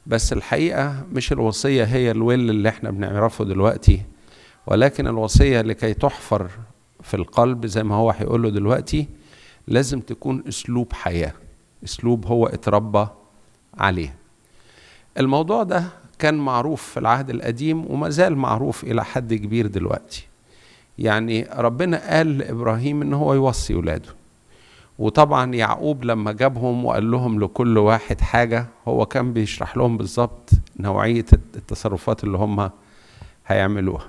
بس الحقيقة مش الوصية هي الويل اللي احنا بنعرفه دلوقتي ولكن الوصية لكي تحفر في القلب زي ما هو هيقوله دلوقتي لازم تكون اسلوب حياة اسلوب هو اتربى عليه الموضوع ده كان معروف في العهد القديم وما زال معروف الى حد كبير دلوقتي يعني ربنا قال لابراهيم ان هو يوصي ولاده وطبعا يعقوب لما جابهم وقال لهم لكل واحد حاجه هو كان بيشرح لهم بالظبط نوعيه التصرفات اللي هم هيعملوها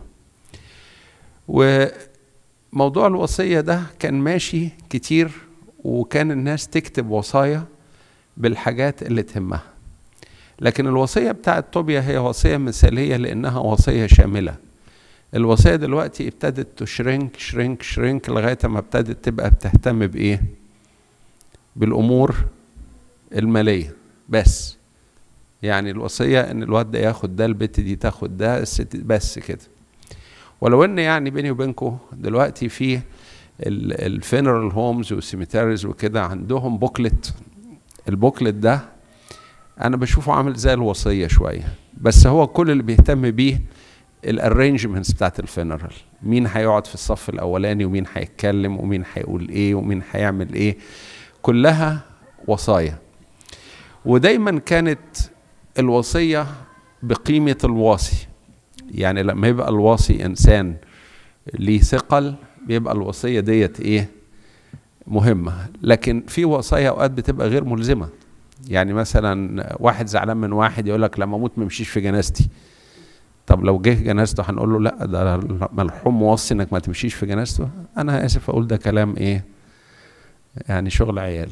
وموضوع الوصيه ده كان ماشي كتير وكان الناس تكتب وصايا بالحاجات اللي تهمها لكن الوصيه بتاعت طوبيا هي وصيه مثاليه لانها وصيه شامله الوصيه دلوقتي ابتدت تشرنك شرنك شرنك لغايه ما ابتدت تبقى بتهتم بايه بالامور الماليه بس يعني الوصيه ان الواد ده ياخد ده البت دي تاخد ده الست بس كده ولو ان يعني بيني وبينكم دلوقتي في الفينرال هومز والسيميتاريز وكده عندهم بوكلت البوكلت ده انا بشوفه عامل زي الوصيه شويه بس هو كل اللي بيهتم بيه الارينجمنتس بتاعت الفينرال مين هيقعد في الصف الاولاني ومين هيتكلم ومين هيقول ايه ومين هيعمل ايه كلها وصايا ودايما كانت الوصيه بقيمه الواصي يعني لما يبقى الواصي انسان ليه ثقل بيبقى الوصيه ديت ايه مهمه لكن في وصايا اوقات بتبقى غير ملزمه يعني مثلا واحد زعلان من واحد يقول لك لما اموت ما امشيش في جنازتي طب لو جه جنازته هنقول له لا ده ملحوم موصي انك ما تمشيش في جنازته انا اسف اقول ده كلام ايه يعني شغل عيال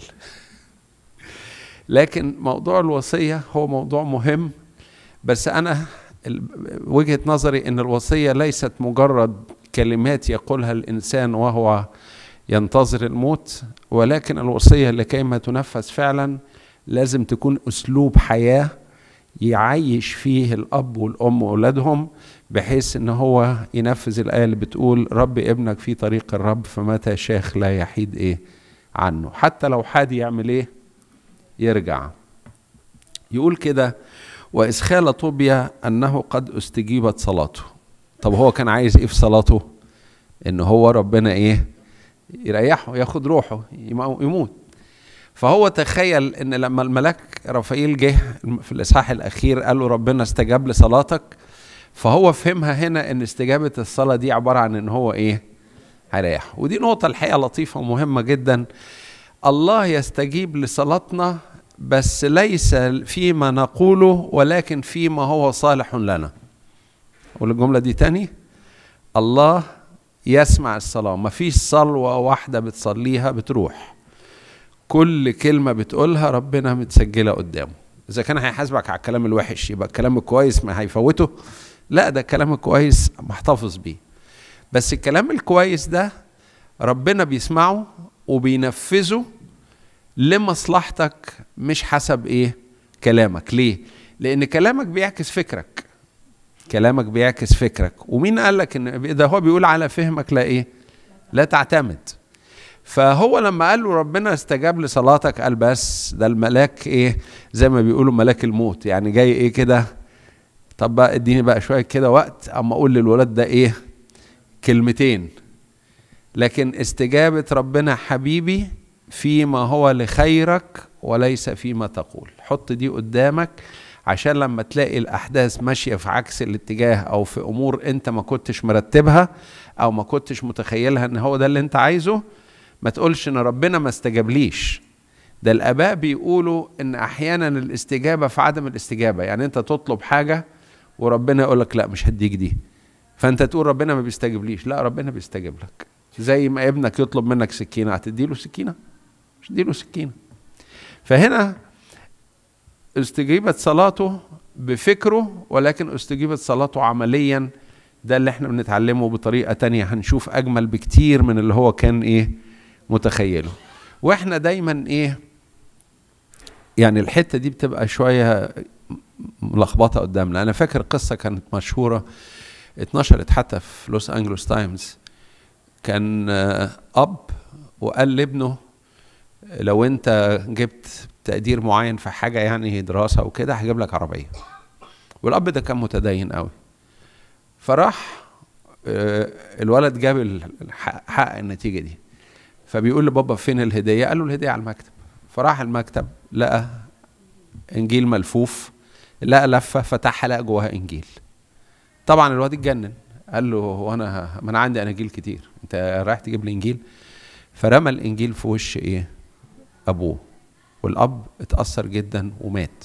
لكن موضوع الوصيه هو موضوع مهم بس انا وجهه نظري ان الوصيه ليست مجرد كلمات يقولها الانسان وهو ينتظر الموت ولكن الوصيه لكيما تنفذ فعلا لازم تكون اسلوب حياه يعيش فيه الاب والام واولادهم بحيث ان هو ينفذ الايه اللي بتقول رب ابنك في طريق الرب فمتى شاخ لا يحيد ايه عنه حتى لو حاد يعمل ايه يرجع يقول كده واذ خال طوبيا انه قد استجيبت صلاته طب هو كان عايز ايه في صلاته ان هو ربنا ايه يريحه ياخد روحه يموت فهو تخيل ان لما الملاك رافائيل جه في الاصحاح الاخير قال له ربنا استجاب لصلاتك فهو فهمها هنا ان استجابه الصلاه دي عباره عن ان هو ايه هيريحه ودي نقطه الحقيقه لطيفه ومهمه جدا الله يستجيب لصلاتنا بس ليس فيما نقوله ولكن فيما هو صالح لنا اقول الجمله دي تاني الله يسمع الصلاه مفيش صلوه واحده بتصليها بتروح كل كلمة بتقولها ربنا متسجلة قدامه إذا كان هيحاسبك على الكلام الوحش يبقى الكلام الكويس ما هيفوته لا ده الكلام الكويس محتفظ بيه بس الكلام الكويس ده ربنا بيسمعه وبينفذه لمصلحتك مش حسب ايه كلامك ليه لان كلامك بيعكس فكرك كلامك بيعكس فكرك ومين قال لك ان ده هو بيقول على فهمك لا ايه لا تعتمد فهو لما قال له ربنا استجاب لصلاتك قال بس ده الملاك ايه زي ما بيقولوا ملاك الموت يعني جاي ايه كده طب بقى اديني بقى شويه كده وقت اما اقول للولاد ده ايه كلمتين لكن استجابه ربنا حبيبي فيما هو لخيرك وليس فيما تقول حط دي قدامك عشان لما تلاقي الاحداث ماشيه في عكس الاتجاه او في امور انت ما كنتش مرتبها او ما كنتش متخيلها ان هو ده اللي انت عايزه ما تقولش ان ربنا ما استجابليش ده الاباء بيقولوا ان احيانا الاستجابه في عدم الاستجابه يعني انت تطلب حاجه وربنا يقول لك لا مش هديك دي فانت تقول ربنا ما بيستجيبليش لا ربنا بيستجيب لك زي ما ابنك يطلب منك سكينه هتدي له سكينه مش تدي له سكينه فهنا استجيبت صلاته بفكره ولكن استجيبت صلاته عمليا ده اللي احنا بنتعلمه بطريقه تانية هنشوف اجمل بكتير من اللي هو كان ايه متخيله واحنا دايما ايه يعني الحته دي بتبقى شويه ملخبطه قدامنا انا فاكر قصه كانت مشهوره اتنشرت حتى في لوس انجلوس تايمز كان اب وقال لابنه لو انت جبت تقدير معين في حاجه يعني دراسه وكده هجيب لك عربيه والاب ده كان متدين قوي فراح آه، الولد جاب الحق- حقق النتيجه دي فبيقول لبابا فين الهديه قال له الهديه على المكتب فراح المكتب لقى انجيل ملفوف لقى لفه فتحها لقى جواها انجيل طبعا الواد اتجنن قال له هو انا ما انا عندي اناجيل كتير انت رايح تجيب لي انجيل فرمى الانجيل في وش ايه ابوه والاب اتاثر جدا ومات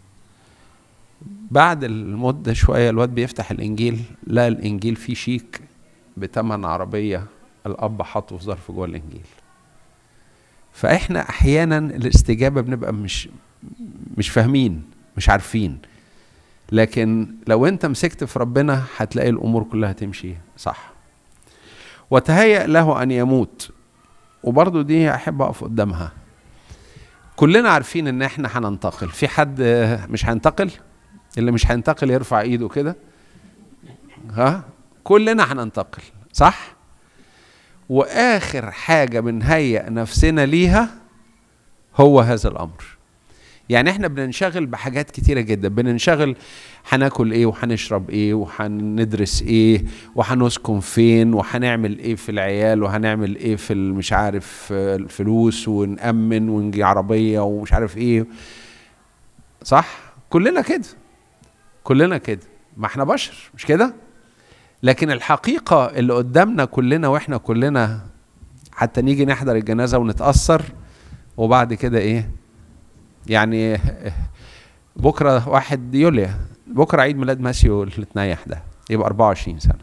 بعد المده شويه الواد بيفتح الانجيل لقى الانجيل فيه شيك بتمن عربيه الاب حاطه في ظرف جوه الانجيل فاحنا احيانا الاستجابه بنبقى مش مش فاهمين مش عارفين لكن لو انت مسكت في ربنا هتلاقي الامور كلها تمشي صح وتهيأ له ان يموت وبرضه دي احب اقف قدامها كلنا عارفين ان احنا هننتقل في حد مش هينتقل اللي مش هينتقل يرفع ايده كده ها كلنا هننتقل صح واخر حاجه بنهيئ نفسنا ليها هو هذا الامر يعني احنا بننشغل بحاجات كتيره جدا بننشغل هناكل ايه وهنشرب ايه وهندرس ايه وهنسكن فين وهنعمل ايه في العيال وهنعمل ايه في مش عارف آه، الفلوس ونأمن ونجي عربيه ومش عارف ايه صح كلنا كده كلنا كده ما احنا بشر مش كده لكن الحقيقه اللي قدامنا كلنا واحنا كلنا حتى نيجي نحضر الجنازه ونتاثر وبعد كده ايه يعني بكره واحد يوليا بكره عيد ميلاد ماسيو اللي اتنيح ده يبقى 24 سنه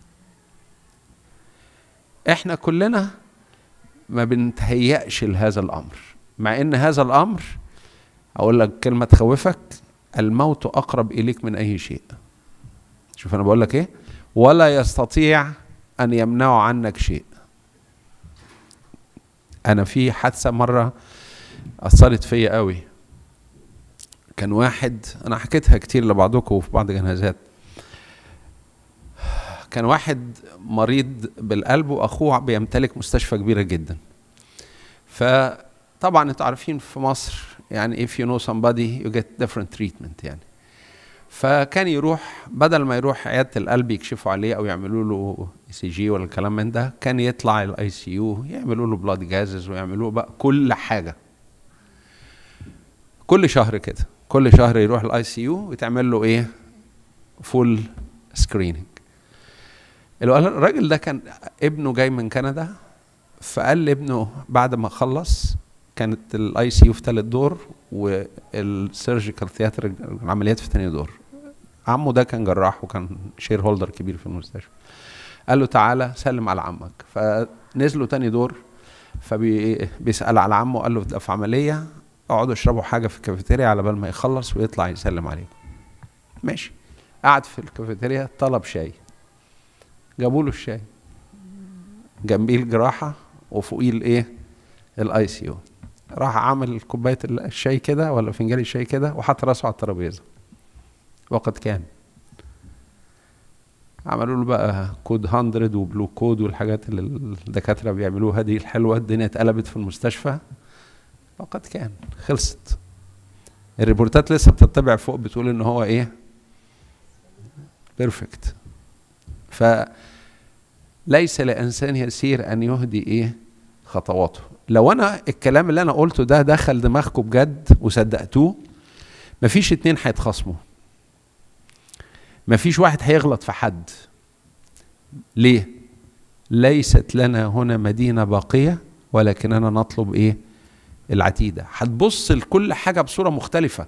احنا كلنا ما بنتهيأش لهذا الامر مع ان هذا الامر اقول لك كلمه تخوفك الموت اقرب اليك من اي شيء شوف انا بقول لك ايه ولا يستطيع ان يمنعوا عنك شيء انا في حادثه مره اثرت فيا قوي كان واحد انا حكيتها كتير لبعضكم في بعض جنازات كان واحد مريض بالقلب واخوه بيمتلك مستشفى كبيره جدا فطبعا انتوا عارفين في مصر يعني if you know somebody you get different treatment يعني فكان يروح بدل ما يروح عياده القلب يكشفوا عليه او يعملوا له اي سي جي ولا الكلام من ده كان يطلع الاي سي يو يعملوا له بلاد جازز ويعملوا له بقى كل حاجه كل شهر كده كل شهر يروح الاي سي يو ويتعمل له ايه فول سكريننج الراجل ده كان ابنه جاي من كندا فقال لابنه بعد ما خلص كانت الاي سي يو في ثالث دور والسيرجيكال ثياتر العمليات في ثاني دور عمه ده كان جراح وكان شير هولدر كبير في المستشفى قال له تعالى سلم على عمك فنزلوا تاني دور فبيسأل على عمه قال له ده في عملية اقعدوا اشربوا حاجة في الكافيتيريا على بال ما يخلص ويطلع يسلم عليكم ماشي قعد في الكافيتيريا طلب شاي جابوا له الشاي جنبيه الجراحة وفوقيه الايه الاي سي يو راح عمل كوبايه الشاي كده ولا فنجان الشاي كده وحط راسه على الترابيزه وقد كان عملوا له بقى كود 100 وبلو كود والحاجات اللي الدكاتره بيعملوها دي الحلوه الدنيا اتقلبت في المستشفى وقد كان خلصت الريبورتات لسه بتطبع فوق بتقول ان هو ايه بيرفكت فليس لانسان يسير ان يهدي ايه خطواته لو انا الكلام اللي انا قلته ده دخل دماغكم بجد وصدقتوه مفيش اتنين هيتخاصموا مفيش واحد هيغلط في حد ليه ليست لنا هنا مدينة باقية ولكننا نطلب ايه العتيدة هتبص لكل حاجة بصورة مختلفة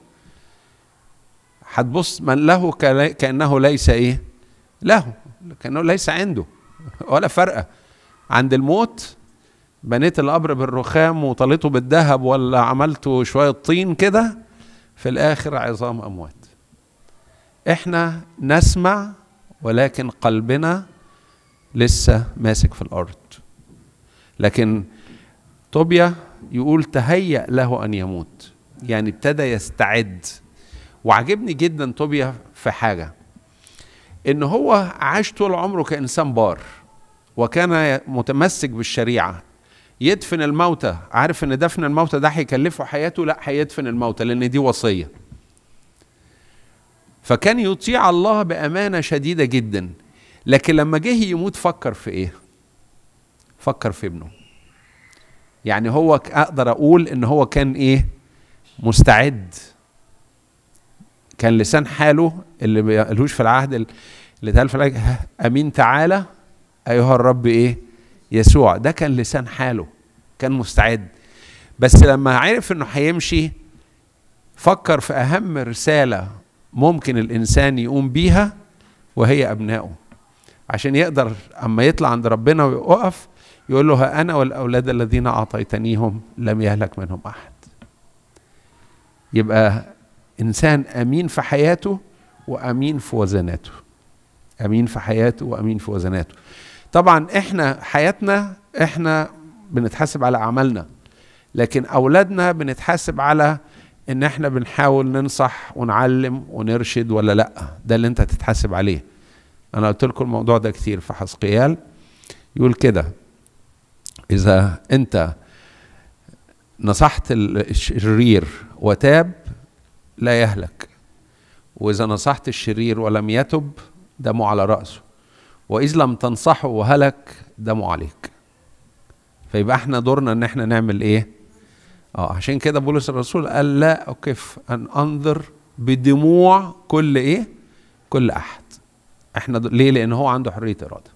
هتبص من له كأنه ليس ايه له كأنه ليس عنده ولا فرقة عند الموت بنيت القبر بالرخام وطليته بالذهب ولا عملته شوية طين كده في الآخر عظام أموات احنا نسمع ولكن قلبنا لسه ماسك في الأرض لكن طوبيا يقول تهيأ له أن يموت يعني ابتدى يستعد وعجبني جدا طوبيا في حاجة إن هو عاش طول عمره كإنسان بار وكان متمسك بالشريعة يدفن الموتى عارف ان دفن الموتى ده هيكلفه حياته لا هيدفن الموتى لان دي وصيه فكان يطيع الله بامانه شديده جدا لكن لما جه يموت فكر في ايه فكر في ابنه يعني هو اقدر اقول ان هو كان ايه مستعد كان لسان حاله اللي ما قالوش في العهد اللي اتقال في العهد امين تعالى ايها الرب ايه يسوع ده كان لسان حاله كان مستعد بس لما عرف انه هيمشي فكر في اهم رساله ممكن الانسان يقوم بيها وهي ابنائه عشان يقدر اما يطلع عند ربنا ويقف يقول له ها انا والاولاد الذين اعطيتنيهم لم يهلك منهم احد يبقى انسان امين في حياته وامين في وزناته امين في حياته وامين في وزناته طبعا احنا حياتنا احنا بنتحاسب على اعمالنا لكن اولادنا بنتحاسب على ان احنا بنحاول ننصح ونعلم ونرشد ولا لا ده اللي انت تتحاسب عليه انا قلت لكم الموضوع ده كتير في حسقيال يقول كده اذا انت نصحت الشرير وتاب لا يهلك واذا نصحت الشرير ولم يتب دمه على راسه واذ لم تنصحه وهلك دمه عليك فيبقى احنا دورنا ان احنا نعمل ايه اه عشان كده بولس الرسول قال لا اكف ان انظر بدموع كل ايه كل احد احنا ليه لان هو عنده حريه اراده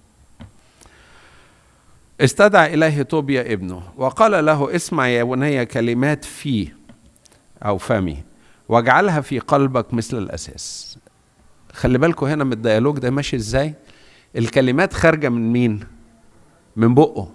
استدعى اليه طوبيا ابنه وقال له اسمع يا بني كلمات في او فمي واجعلها في قلبك مثل الاساس خلي بالكم هنا من الديالوج ده ماشي ازاي الكلمات خارجه من مين من بقه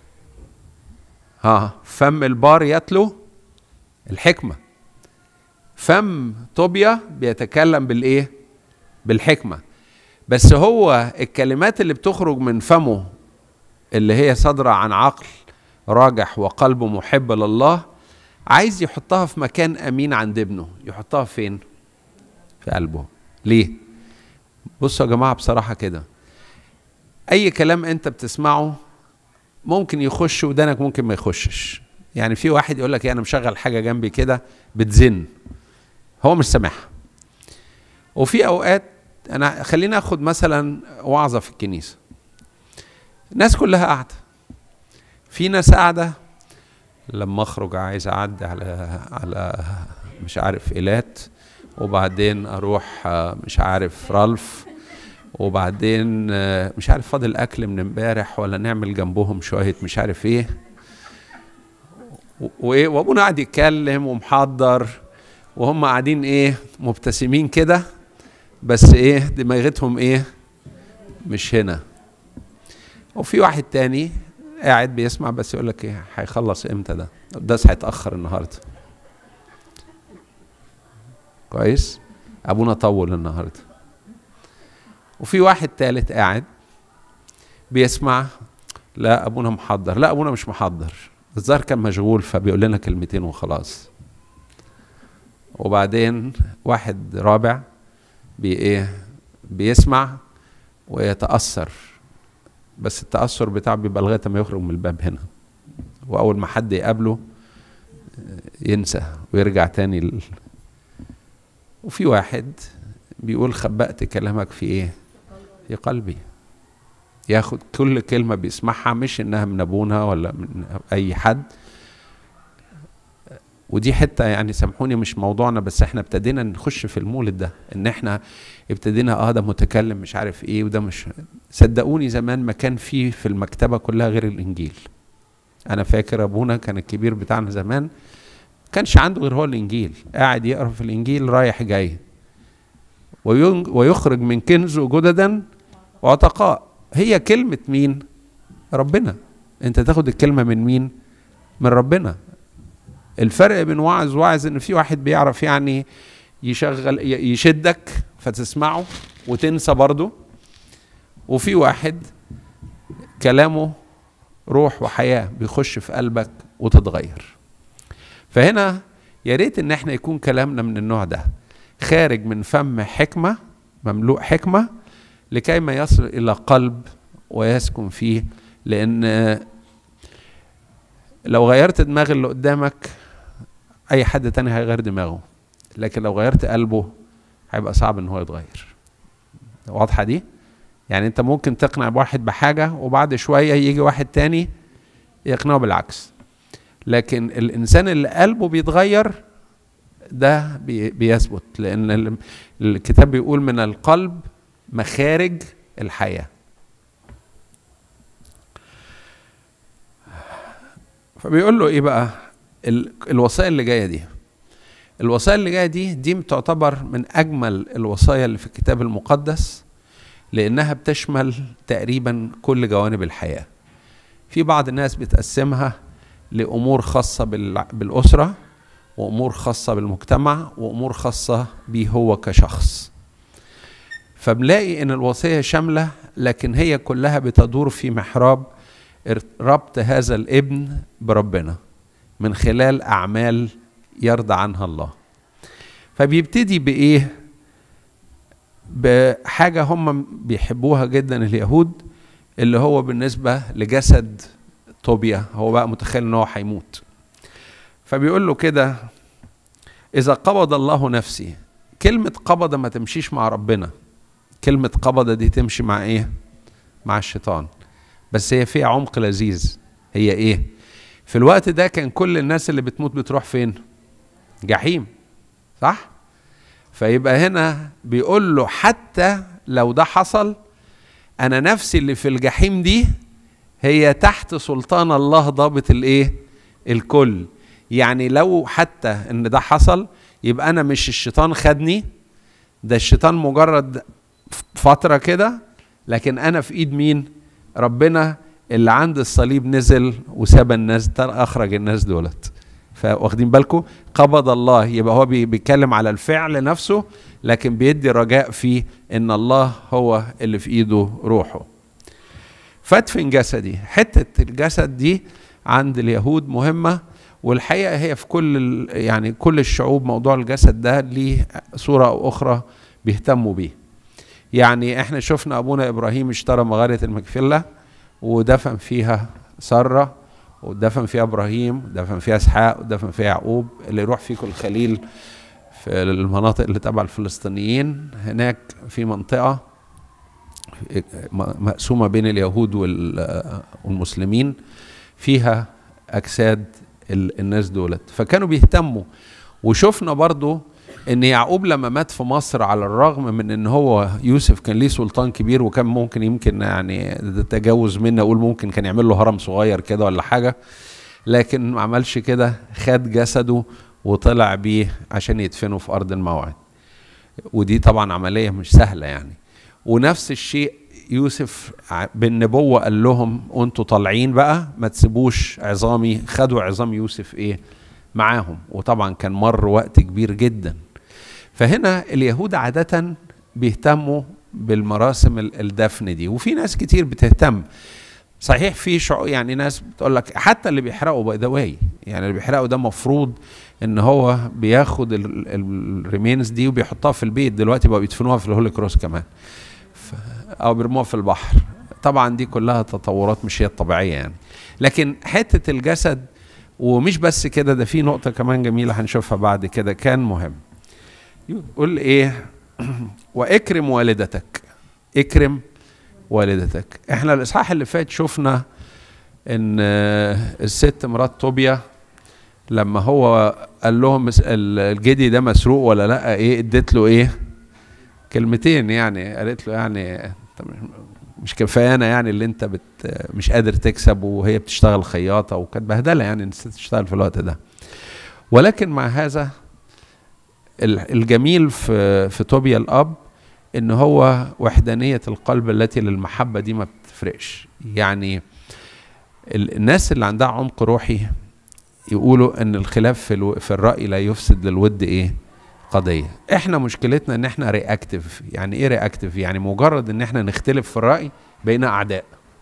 ها فم البار يتلو الحكمه فم طوبيا بيتكلم بالايه بالحكمه بس هو الكلمات اللي بتخرج من فمه اللي هي صادره عن عقل راجح وقلب محب لله عايز يحطها في مكان امين عند ابنه يحطها فين في قلبه ليه بصوا يا جماعه بصراحه كده اي كلام انت بتسمعه ممكن يخش ودانك ممكن ما يخشش يعني في واحد يقول لك انا مشغل حاجه جنبي كده بتزن هو مش سامعها وفي اوقات انا خلينا اخد مثلا وعظه في الكنيسه الناس كلها قاعده في ناس قاعده لما اخرج عايز اعدي على على مش عارف ايلات وبعدين اروح مش عارف رالف وبعدين مش عارف فاضل اكل من امبارح ولا نعمل جنبهم شويه مش عارف ايه وايه وابونا قاعد يتكلم ومحضر وهم قاعدين ايه مبتسمين كده بس ايه دماغتهم ايه مش هنا وفي واحد تاني قاعد بيسمع بس يقول لك ايه هيخلص امتى ده القداس هيتاخر النهارده كويس ابونا طول النهارده وفي واحد تالت قاعد بيسمع لا ابونا محضر لا ابونا مش محضر الظاهر كان مشغول فبيقول لنا كلمتين وخلاص وبعدين واحد رابع بي ايه بيسمع ويتاثر بس التاثر بتاعه بيبقى لغايه ما يخرج من الباب هنا واول ما حد يقابله ينسى ويرجع تاني ل... وفي واحد بيقول خبأت كلامك في ايه في قلبي ياخد كل كلمه بيسمعها مش انها من ابونا ولا من اي حد ودي حته يعني سامحوني مش موضوعنا بس احنا ابتدينا نخش في المولد ده ان احنا ابتدينا اه ده متكلم مش عارف ايه وده مش صدقوني زمان ما كان فيه في المكتبه كلها غير الانجيل انا فاكر ابونا كان الكبير بتاعنا زمان كانش عنده غير هو الانجيل قاعد يقرا في الانجيل رايح جاي ويخرج من كنزه جددا وعتقاء هي كلمة مين؟ ربنا انت تاخد الكلمة من مين؟ من ربنا الفرق بين واعظ وواعظ ان في واحد بيعرف يعني يشغل يشدك فتسمعه وتنسى برضه وفي واحد كلامه روح وحياة بيخش في قلبك وتتغير فهنا يا ريت ان احنا يكون كلامنا من النوع ده خارج من فم حكمة مملوء حكمة لكي ما يصل إلى قلب ويسكن فيه لأن لو غيرت دماغ اللي قدامك اي حد تاني هيغير دماغه لكن لو غيرت قلبه هيبقى صعب ان هو يتغير واضحه دي يعني انت ممكن تقنع واحد بحاجه وبعد شويه يجي واحد تاني يقنعه بالعكس لكن الانسان اللي قلبه بيتغير ده بيثبت لان الكتاب بيقول من القلب مخارج الحياه فبيقول له ايه بقى الوصايا اللي جايه دي الوصايا اللي جايه دي دي تعتبر من اجمل الوصايا اللي في الكتاب المقدس لانها بتشمل تقريبا كل جوانب الحياه في بعض الناس بتقسمها لامور خاصه بالاسره وامور خاصه بالمجتمع وامور خاصه بيه هو كشخص فبنلاقي ان الوصيه شامله لكن هي كلها بتدور في محراب ربط هذا الابن بربنا من خلال اعمال يرضى عنها الله فبيبتدي بايه بحاجه هم بيحبوها جدا اليهود اللي هو بالنسبه لجسد طوبيا هو بقى متخيل ان هو هيموت فبيقول له كده اذا قبض الله نفسي كلمه قبض ما تمشيش مع ربنا كلمه قبض دي تمشي مع ايه مع الشيطان بس هي فيها عمق لذيذ هي ايه في الوقت ده كان كل الناس اللي بتموت بتروح فين جحيم صح فيبقى هنا بيقول له حتى لو ده حصل انا نفسي اللي في الجحيم دي هي تحت سلطان الله ضابط الايه الكل يعني لو حتى ان ده حصل يبقى انا مش الشيطان خدني ده الشيطان مجرد فتره كده لكن انا في ايد مين ربنا اللي عند الصليب نزل وساب الناس اخرج الناس دولت فواخدين بالكم قبض الله يبقى هو بيتكلم على الفعل نفسه لكن بيدي رجاء في ان الله هو اللي في ايده روحه فادفن جسدي حته الجسد دي عند اليهود مهمه والحقيقه هي في كل يعني كل الشعوب موضوع الجسد ده ليه صوره او اخرى بيهتموا بيه يعني احنا شفنا ابونا ابراهيم اشترى مغاره المكفله ودفن فيها ساره ودفن فيها ابراهيم ودفن فيها اسحاق ودفن فيها يعقوب اللي يروح فيكم الخليل في المناطق اللي تبع الفلسطينيين هناك في منطقه مقسومه بين اليهود والمسلمين فيها اجساد الناس دولت فكانوا بيهتموا وشفنا برضو ان يعقوب لما مات في مصر على الرغم من ان هو يوسف كان ليه سلطان كبير وكان ممكن يمكن يعني تجاوز مني اقول ممكن كان يعمل له هرم صغير كده ولا حاجه لكن ما عملش كده خد جسده وطلع بيه عشان يدفنه في ارض الموعد ودي طبعا عمليه مش سهله يعني ونفس الشيء يوسف بالنبوه قال لهم وانتوا طالعين بقى ما تسيبوش عظامي خدوا عظام يوسف ايه معاهم وطبعا كان مر وقت كبير جدا فهنا اليهود عادة بيهتموا بالمراسم الدفن دي وفي ناس كتير بتهتم صحيح في شعو يعني ناس بتقول لك حتى اللي بيحرقوا باي ذا واي يعني اللي بيحرقوا ده مفروض ان هو بياخد الريمينز دي وبيحطها في البيت دلوقتي بقوا بيدفنوها في الهولي كروس كمان او بيرموها في البحر طبعا دي كلها تطورات مش هي الطبيعيه يعني لكن حته الجسد ومش بس كده ده في نقطه كمان جميله هنشوفها بعد كده كان مهم يقول ايه واكرم والدتك اكرم والدتك احنا الاصحاح اللي فات شفنا ان الست مرات طوبيا لما هو قال لهم الجدي ده مسروق ولا لا ايه اديت له ايه كلمتين يعني قالت له يعني مش كفايانا يعني اللي انت بت مش قادر تكسب وهي بتشتغل خياطه وكانت بهدله يعني ان الست تشتغل في الوقت ده ولكن مع هذا الجميل في في توبيا الاب ان هو وحدانيه القلب التي للمحبه دي ما بتفرقش يعني الناس اللي عندها عمق روحي يقولوا ان الخلاف في, الو... في الراي لا يفسد للود ايه قضيه احنا مشكلتنا ان احنا رياكتيف يعني ايه رياكتيف يعني مجرد ان احنا نختلف في الراي بقينا اعداء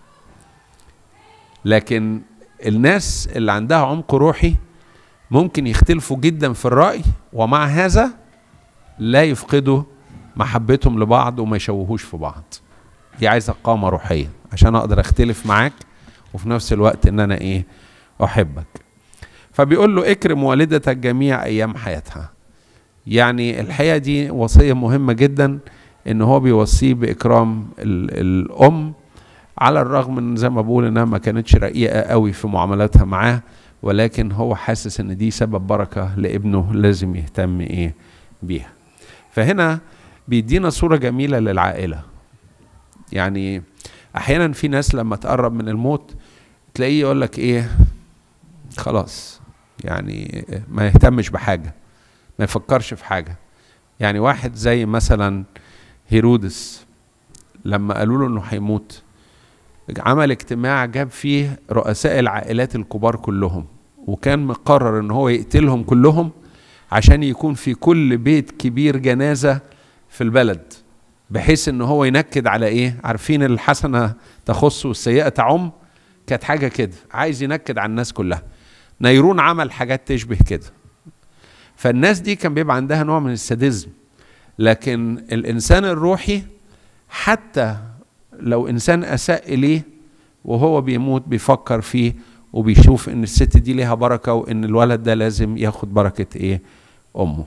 لكن الناس اللي عندها عمق روحي ممكن يختلفوا جدا في الراي ومع هذا لا يفقدوا محبتهم لبعض وما يشوهوش في بعض دي عايزه قامه روحيه عشان اقدر اختلف معاك وفي نفس الوقت ان انا ايه احبك فبيقول له اكرم والدتك جميع ايام حياتها يعني الحقيقه دي وصيه مهمه جدا ان هو بيوصيه باكرام الام على الرغم من زي ما بقول انها ما كانتش رقيقه قوي في معاملاتها معاه ولكن هو حاسس ان دي سبب بركه لابنه لازم يهتم ايه بيها فهنا بيدينا صوره جميله للعائله يعني احيانا في ناس لما تقرب من الموت تلاقيه يقول لك ايه خلاص يعني ما يهتمش بحاجه ما يفكرش في حاجه يعني واحد زي مثلا هيرودس لما قالوا له انه هيموت عمل اجتماع جاب فيه رؤساء العائلات الكبار كلهم وكان مقرر ان هو يقتلهم كلهم عشان يكون في كل بيت كبير جنازة في البلد بحيث ان هو ينكد على ايه عارفين الحسنة تخص والسيئة تعم كانت حاجة كده عايز ينكد على الناس كلها نيرون عمل حاجات تشبه كده فالناس دي كان بيبقى عندها نوع من الساديزم لكن الانسان الروحي حتى لو انسان اساء اليه وهو بيموت بيفكر فيه وبيشوف ان الست دي ليها بركه وان الولد ده لازم ياخد بركه ايه امه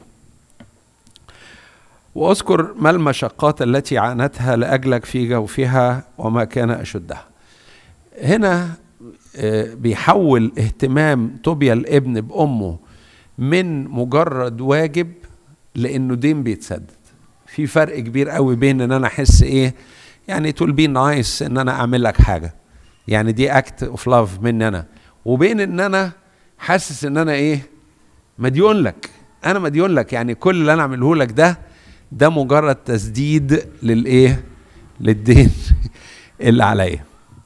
واذكر ما المشقات التي عانتها لاجلك في جوفها وما كان اشدها هنا بيحول اهتمام طوبيا الابن بامه من مجرد واجب لانه دين بيتسدد في فرق كبير قوي بين ان انا احس ايه يعني تقول بي نايس ان انا اعمل لك حاجه يعني دي اكت اوف لاف مني انا وبين ان انا حاسس ان انا ايه مديون لك انا مديون لك يعني كل اللي انا اعمله لك ده ده مجرد تسديد للايه للدين اللي عليا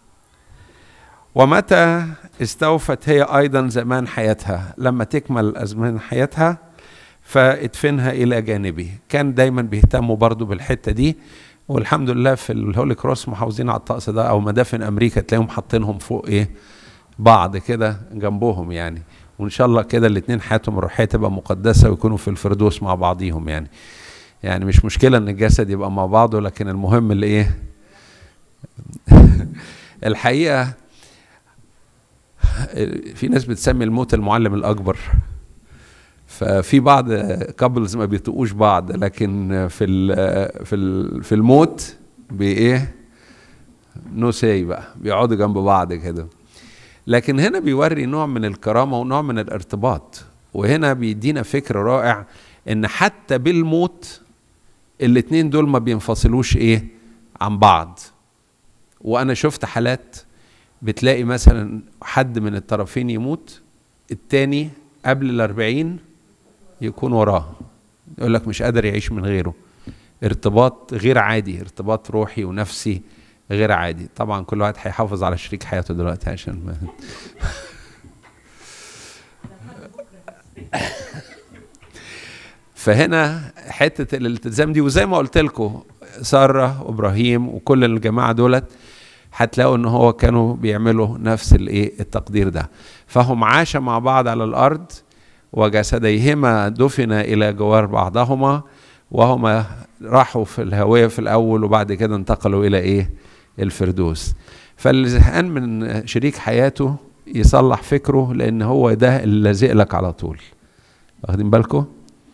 ومتى استوفت هي ايضا زمان حياتها لما تكمل ازمان حياتها فادفنها الى جانبي كان دايما بيهتموا برضو بالحته دي والحمد لله في الهولي كروس محافظين على الطقس ده او مدافن امريكا تلاقيهم حاطينهم فوق ايه بعض كده جنبهم يعني وان شاء الله كده الاثنين حياتهم الروحيه تبقى مقدسه ويكونوا في الفردوس مع بعضيهم يعني يعني مش مشكله ان الجسد يبقى مع بعضه لكن المهم اللي ايه الحقيقه في ناس بتسمي الموت المعلم الاكبر ففي بعض كابلز ما بيطقوش بعض لكن في ال في ال في الموت بايه نو ساي بقى بيقعدوا جنب بعض كده لكن هنا بيوري نوع من الكرامه ونوع من الارتباط وهنا بيدينا فكر رائع ان حتى بالموت الاتنين دول ما بينفصلوش ايه عن بعض وانا شفت حالات بتلاقي مثلا حد من الطرفين يموت التاني قبل الأربعين يكون وراه يقول لك مش قادر يعيش من غيره ارتباط غير عادي ارتباط روحي ونفسي غير عادي طبعا كل واحد هيحافظ على شريك حياته دلوقتي عشان ما فهنا حته الالتزام دي وزي ما قلت لكم ساره وابراهيم وكل الجماعه دولت هتلاقوا ان هو كانوا بيعملوا نفس الايه التقدير ده فهم عاش مع بعض على الارض وجسديهما دفن الى جوار بعضهما وهما راحوا في الهوية في الاول وبعد كده انتقلوا الى ايه الفردوس فاللي زهقان من شريك حياته يصلح فكره لان هو ده اللي لازق لك على طول واخدين بالكم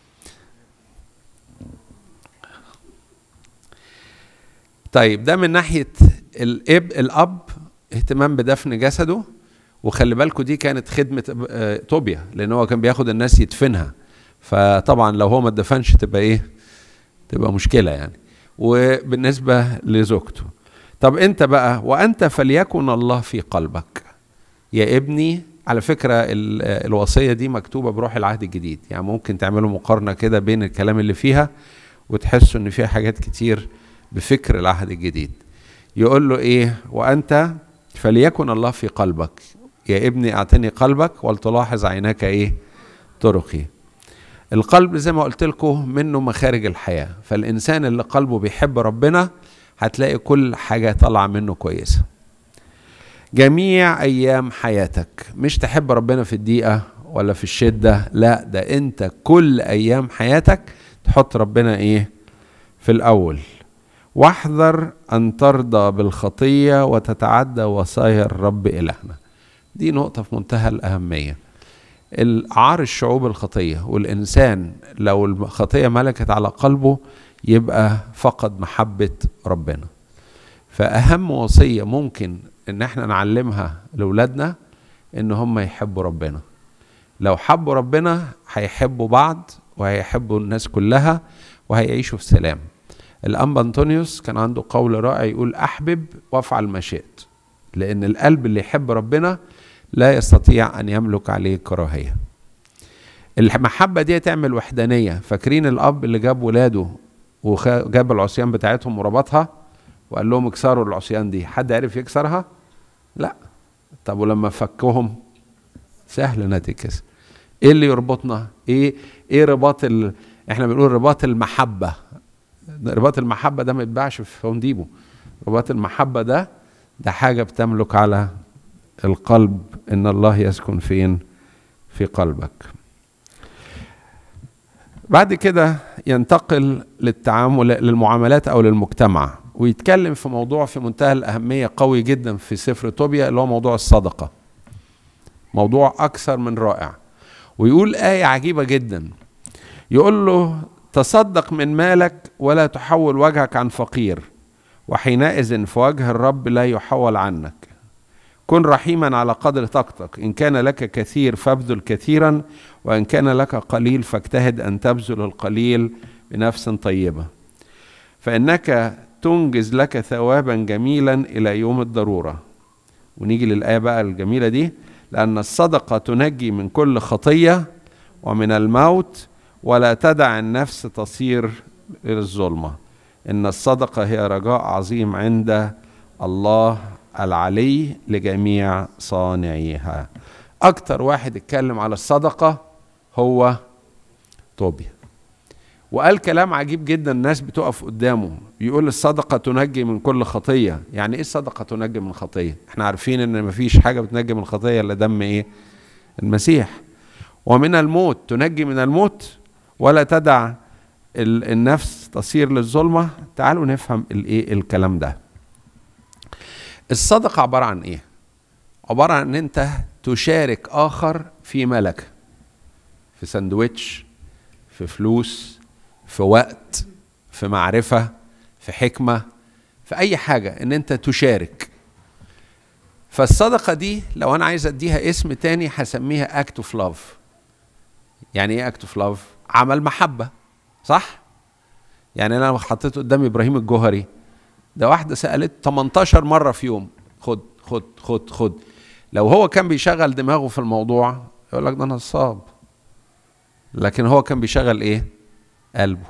طيب ده من ناحيه الاب الاب اهتمام بدفن جسده وخلي بالكم دي كانت خدمه طوبيا لان هو كان بياخد الناس يدفنها فطبعا لو هو ما اتدفنش تبقى ايه تبقى مشكله يعني وبالنسبه لزوجته طب انت بقى وانت فليكن الله في قلبك يا ابني على فكره الوصيه دي مكتوبه بروح العهد الجديد يعني ممكن تعملوا مقارنه كده بين الكلام اللي فيها وتحسوا ان فيها حاجات كتير بفكر العهد الجديد يقول له ايه وانت فليكن الله في قلبك يا ابني اعطني قلبك ولتلاحظ عيناك ايه طرقي القلب زي ما قلت لكم منه مخارج الحياه فالانسان اللي قلبه بيحب ربنا هتلاقي كل حاجه طالعه منه كويسه جميع ايام حياتك مش تحب ربنا في الدقيقه ولا في الشده لا ده انت كل ايام حياتك تحط ربنا ايه في الاول واحذر ان ترضى بالخطيه وتتعدى وصايا الرب الهنا دي نقطة في منتهى الأهمية عار الشعوب الخطية والإنسان لو الخطية ملكت على قلبه يبقى فقد محبة ربنا فأهم وصية ممكن إن احنا نعلمها لأولادنا إن هم يحبوا ربنا لو حبوا ربنا هيحبوا بعض وهيحبوا الناس كلها وهيعيشوا في سلام الأنبا أنطونيوس كان عنده قول رائع يقول أحبب وافعل ما شئت لأن القلب اللي يحب ربنا لا يستطيع أن يملك عليه كراهية المحبة دي تعمل وحدانية فاكرين الأب اللي جاب ولاده وجاب العصيان بتاعتهم وربطها وقال لهم اكسروا العصيان دي حد عرف يكسرها لا طب ولما فكهم سهل انها تتكسر ايه اللي يربطنا ايه ايه رباط ال... احنا بنقول رباط المحبه رباط المحبه ده ما يتباعش في هوم ديبو رباط المحبه ده ده حاجه بتملك على القلب ان الله يسكن فين في قلبك بعد كده ينتقل للتعامل للمعاملات او للمجتمع ويتكلم في موضوع في منتهى الاهميه قوي جدا في سفر توبيا اللي هو موضوع الصدقه موضوع اكثر من رائع ويقول ايه عجيبه جدا يقول له تصدق من مالك ولا تحول وجهك عن فقير وحينئذ في وجه الرب لا يحول عنك كن رحيما على قدر طاقتك ان كان لك كثير فابذل كثيرا وان كان لك قليل فاجتهد ان تبذل القليل بنفس طيبه فانك تنجز لك ثوابا جميلا الى يوم الضروره ونيجي للايه بقى الجميله دي لان الصدقه تنجي من كل خطيه ومن الموت ولا تدع النفس تصير للظلمه ان الصدقه هي رجاء عظيم عند الله العلي لجميع صانعيها اكتر واحد اتكلم على الصدقه هو طوبيا وقال كلام عجيب جدا الناس بتقف قدامه يقول الصدقه تنجي من كل خطيه يعني ايه الصدقه تنجي من خطيه احنا عارفين ان مفيش حاجه بتنجي من خطيه الا دم ايه المسيح ومن الموت تنجي من الموت ولا تدع النفس تصير للظلمه تعالوا نفهم الايه الكلام ده الصدقه عباره عن ايه عباره عن ان انت تشارك اخر في ملكه في سندوتش في فلوس في وقت في معرفة في حكمة في أي حاجة إن أنت تشارك فالصدقة دي لو أنا عايز أديها اسم تاني هسميها أكت أوف لاف يعني إيه أكت أوف لاف؟ عمل محبة صح؟ يعني أنا حطيت قدامي إبراهيم الجوهري ده واحدة سألت 18 مرة في يوم خد خد خد خد لو هو كان بيشغل دماغه في الموضوع يقول لك ده نصاب لكن هو كان بيشغل ايه قلبه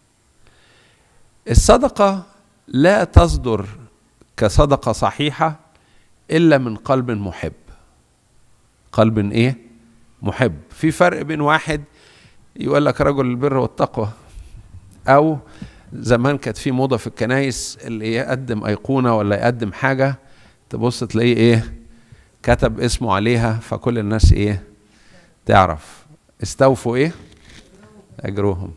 الصدقة لا تصدر كصدقة صحيحة إلا من قلب محب قلب إيه محب في فرق بين واحد يقول لك رجل البر والتقوى أو زمان كانت في موضة في الكنايس اللي يقدم أيقونة ولا يقدم حاجة تبص تلاقيه إيه كتب اسمه عليها فكل الناس إيه تعرف استوفوا ايه اجرهم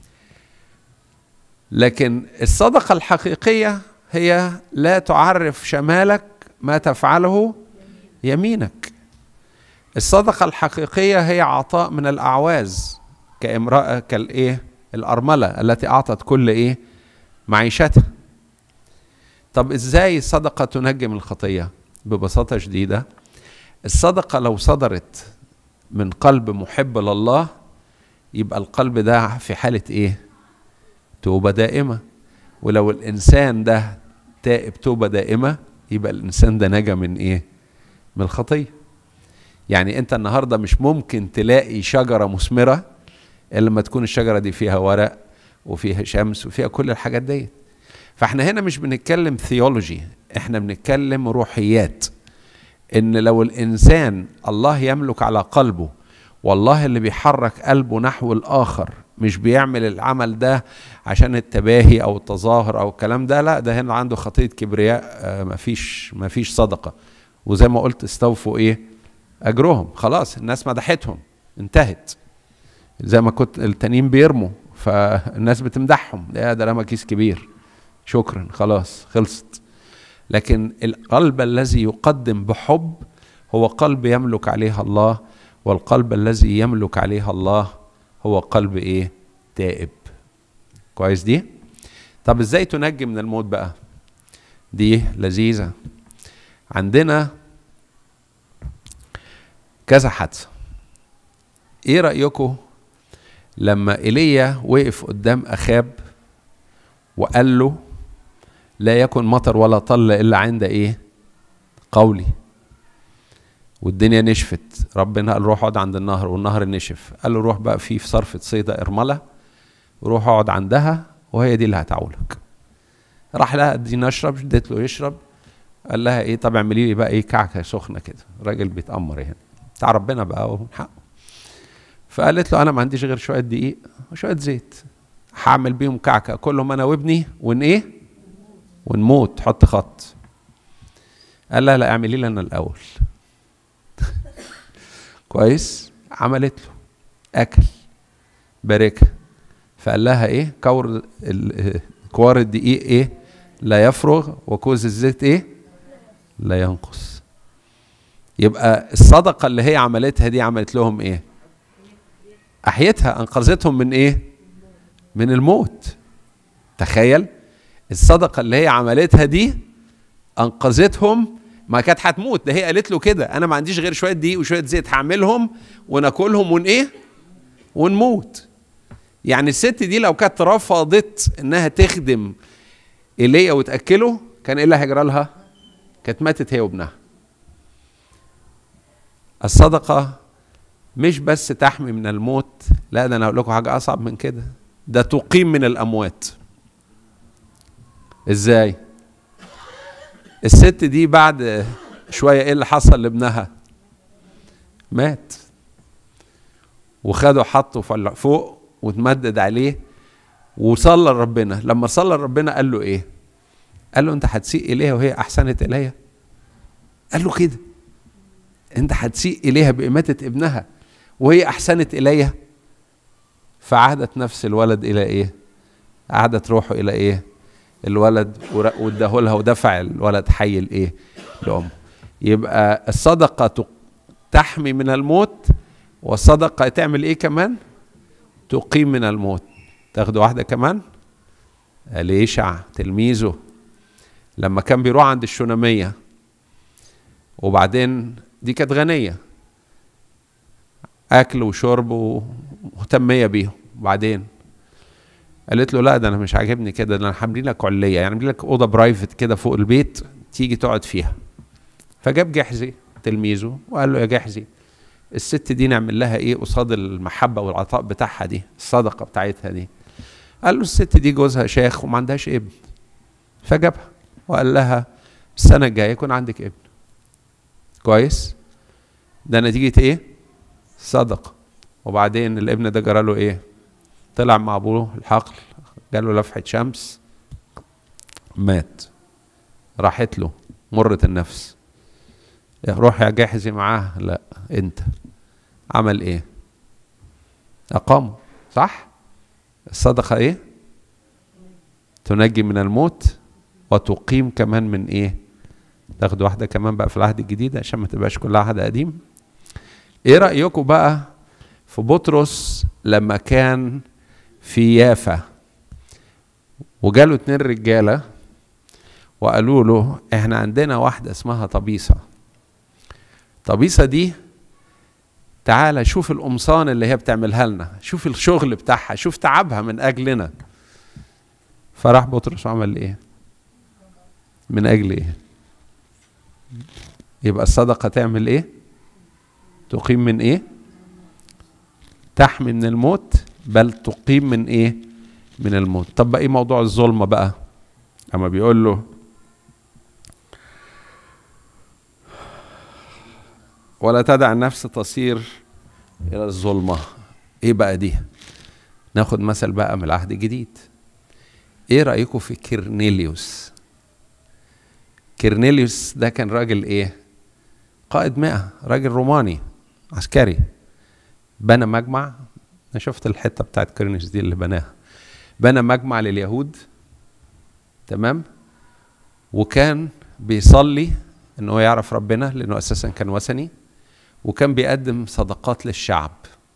لكن الصدقه الحقيقيه هي لا تعرف شمالك ما تفعله يمينك الصدقه الحقيقيه هي عطاء من الاعواز كامراه كالايه الارمله التي اعطت كل ايه معيشتها طب ازاي الصدقه تنجي من الخطيه ببساطه شديده الصدقه لو صدرت من قلب محب لله يبقى القلب ده في حالة ايه توبة دائمة ولو الإنسان ده تائب توبة دائمة يبقى الإنسان ده نجا من ايه من الخطية يعني انت النهاردة مش ممكن تلاقي شجرة مثمرة إلا لما تكون الشجرة دي فيها ورق وفيها شمس وفيها كل الحاجات دي فاحنا هنا مش بنتكلم ثيولوجي احنا بنتكلم روحيات ان لو الانسان الله يملك على قلبه والله اللي بيحرك قلبه نحو الاخر مش بيعمل العمل ده عشان التباهي او التظاهر او الكلام ده لا ده هنا عنده خطيه كبرياء آه مفيش مفيش صدقه وزي ما قلت استوفوا ايه اجرهم خلاص الناس مدحتهم انتهت زي ما كنت التانيين بيرموا فالناس بتمدحهم ده ده رمى كيس كبير شكرا خلاص خلصت لكن القلب الذي يقدم بحب هو قلب يملك عليها الله والقلب الذي يملك عليها الله هو قلب ايه تائب كويس دي طب ازاي تنجي من الموت بقى دي لذيذه عندنا كذا حادثه ايه رايكم لما ايليا وقف قدام اخاب وقال له لا يكن مطر ولا طل الا عند ايه قولي والدنيا نشفت ربنا قال روح اقعد عند النهر والنهر نشف قال له روح بقى في في صرفة صيدا ارملة روح اقعد عندها وهي دي اللي هتعولك راح لها اديني اشرب اديت له يشرب قال لها ايه طب اعملي لي بقى ايه كعكه سخنه كده راجل بيتامر يعني بتاع ربنا بقى وحقه فقالت له انا ما عنديش غير شويه دقيق وشويه زيت هعمل بيهم كعكه كلهم انا وابني ون ايه ونموت حط خط قال لها لا اعملي لي انا الاول كويس عملت له اكل باركها فقال لها ايه كور كوار الدقيق ايه لا يفرغ وكوز الزيت ايه لا ينقص يبقى الصدقه اللي هي عملتها دي عملت لهم ايه احيتها انقذتهم من ايه من الموت تخيل الصدقه اللي هي عملتها دي انقذتهم ما كانت هتموت ده هي قالت له كده انا ما عنديش غير شويه دقيق وشويه زيت هعملهم وناكلهم ون ايه ونموت يعني الست دي لو كانت رفضت انها تخدم ايليا وتاكله كان ايه اللي هيجرى لها كانت ماتت هي وابنها الصدقه مش بس تحمي من الموت لا ده انا اقول لكم حاجه اصعب من كده ده تقيم من الاموات ازاي الست دي بعد شويه ايه اللي حصل لابنها مات وخده حطه فوق وتمدد عليه وصلى لربنا لما صلى لربنا قال له ايه قال له انت هتسيء اليها وهي احسنت الي قال له كده انت هتسيء اليها باماته ابنها وهي احسنت الي فعادت نفس الولد الى ايه عادت روحه الى ايه الولد واداه لها ودفع الولد حي الايه لامه يبقى الصدقه تحمي من الموت والصدقه تعمل ايه كمان تقيم من الموت تاخد واحده كمان اليشع تلميذه لما كان بيروح عند الشوناميه وبعدين دي كانت غنيه اكل وشرب ومهتميه بيهم وبعدين قالت له لا ده انا مش عاجبني كده ده انا هعمل لك عليه يعني هعمل لك اوضه برايفت كده فوق البيت تيجي تقعد فيها فجاب جحزي تلميذه وقال له يا جحزي الست دي نعمل لها ايه قصاد المحبه والعطاء بتاعها دي الصدقه بتاعتها دي قال له الست دي جوزها شيخ وما عندهاش ابن فجابها وقال لها السنه الجايه يكون عندك ابن كويس ده نتيجه ايه صدقه وبعدين الابن ده جرى له ايه طلع مع ابوه الحقل جاله لفحه شمس مات راحت له مرة النفس روح يا جاحزي معاه لا انت عمل ايه اقامه صح الصدقه ايه تنجي من الموت وتقيم كمان من ايه تاخد واحده كمان بقى في العهد الجديد عشان ما تبقاش كلها عهد قديم ايه رايكم بقى في بطرس لما كان في يافا وجاله اتنين رجاله وقالوا له احنا عندنا واحده اسمها طبيسه طبيسه دي تعالى شوف القمصان اللي هي بتعملها لنا شوف الشغل بتاعها شوف تعبها من اجلنا فراح بطرس وعمل ايه من اجل ايه يبقى الصدقه تعمل ايه تقيم من ايه تحمي من الموت بل تقيم من ايه من الموت طب بقى ايه موضوع الظلمه بقى اما بيقول له ولا تدع النفس تصير الى الظلمه ايه بقى دي ناخد مثل بقى من العهد الجديد ايه رايكم في كيرنيليوس كيرنيليوس ده كان راجل ايه قائد مئة راجل روماني عسكري بنى مجمع انا شفت الحته بتاعت كيرنيليوس دي اللي بناها بنى مجمع لليهود تمام وكان بيصلي ان هو يعرف ربنا لانه اساسا كان وثني وكان بيقدم صدقات للشعب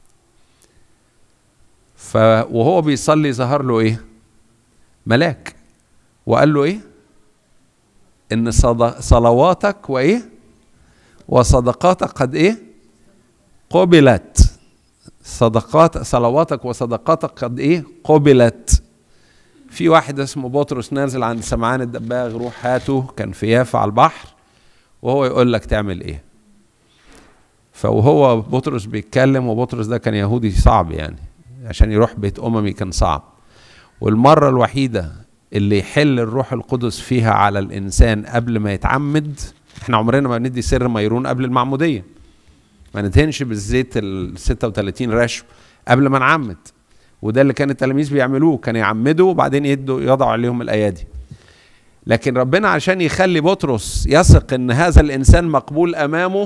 ف وهو بيصلي ظهر له ايه ملاك وقال له ايه ان صد... صلواتك وايه وصدقاتك قد ايه قبلت صدقات صلواتك وصدقاتك قد ايه قبلت في واحد اسمه بطرس نازل عند سمعان الدباغ روح هاته كان في يافا على البحر وهو يقول لك تعمل ايه فوهو بطرس بيتكلم وبطرس ده كان يهودي صعب يعني عشان يروح بيت اممي كان صعب والمره الوحيده اللي يحل الروح القدس فيها على الانسان قبل ما يتعمد احنا عمرنا ما بندي سر ميرون قبل المعموديه ما ندهنش بالزيت ال 36 رشو قبل ما نعمد وده اللي كان التلاميذ بيعملوه كان يعمدوا وبعدين يدوا يضعوا عليهم الايادي لكن ربنا عشان يخلي بطرس يثق ان هذا الانسان مقبول امامه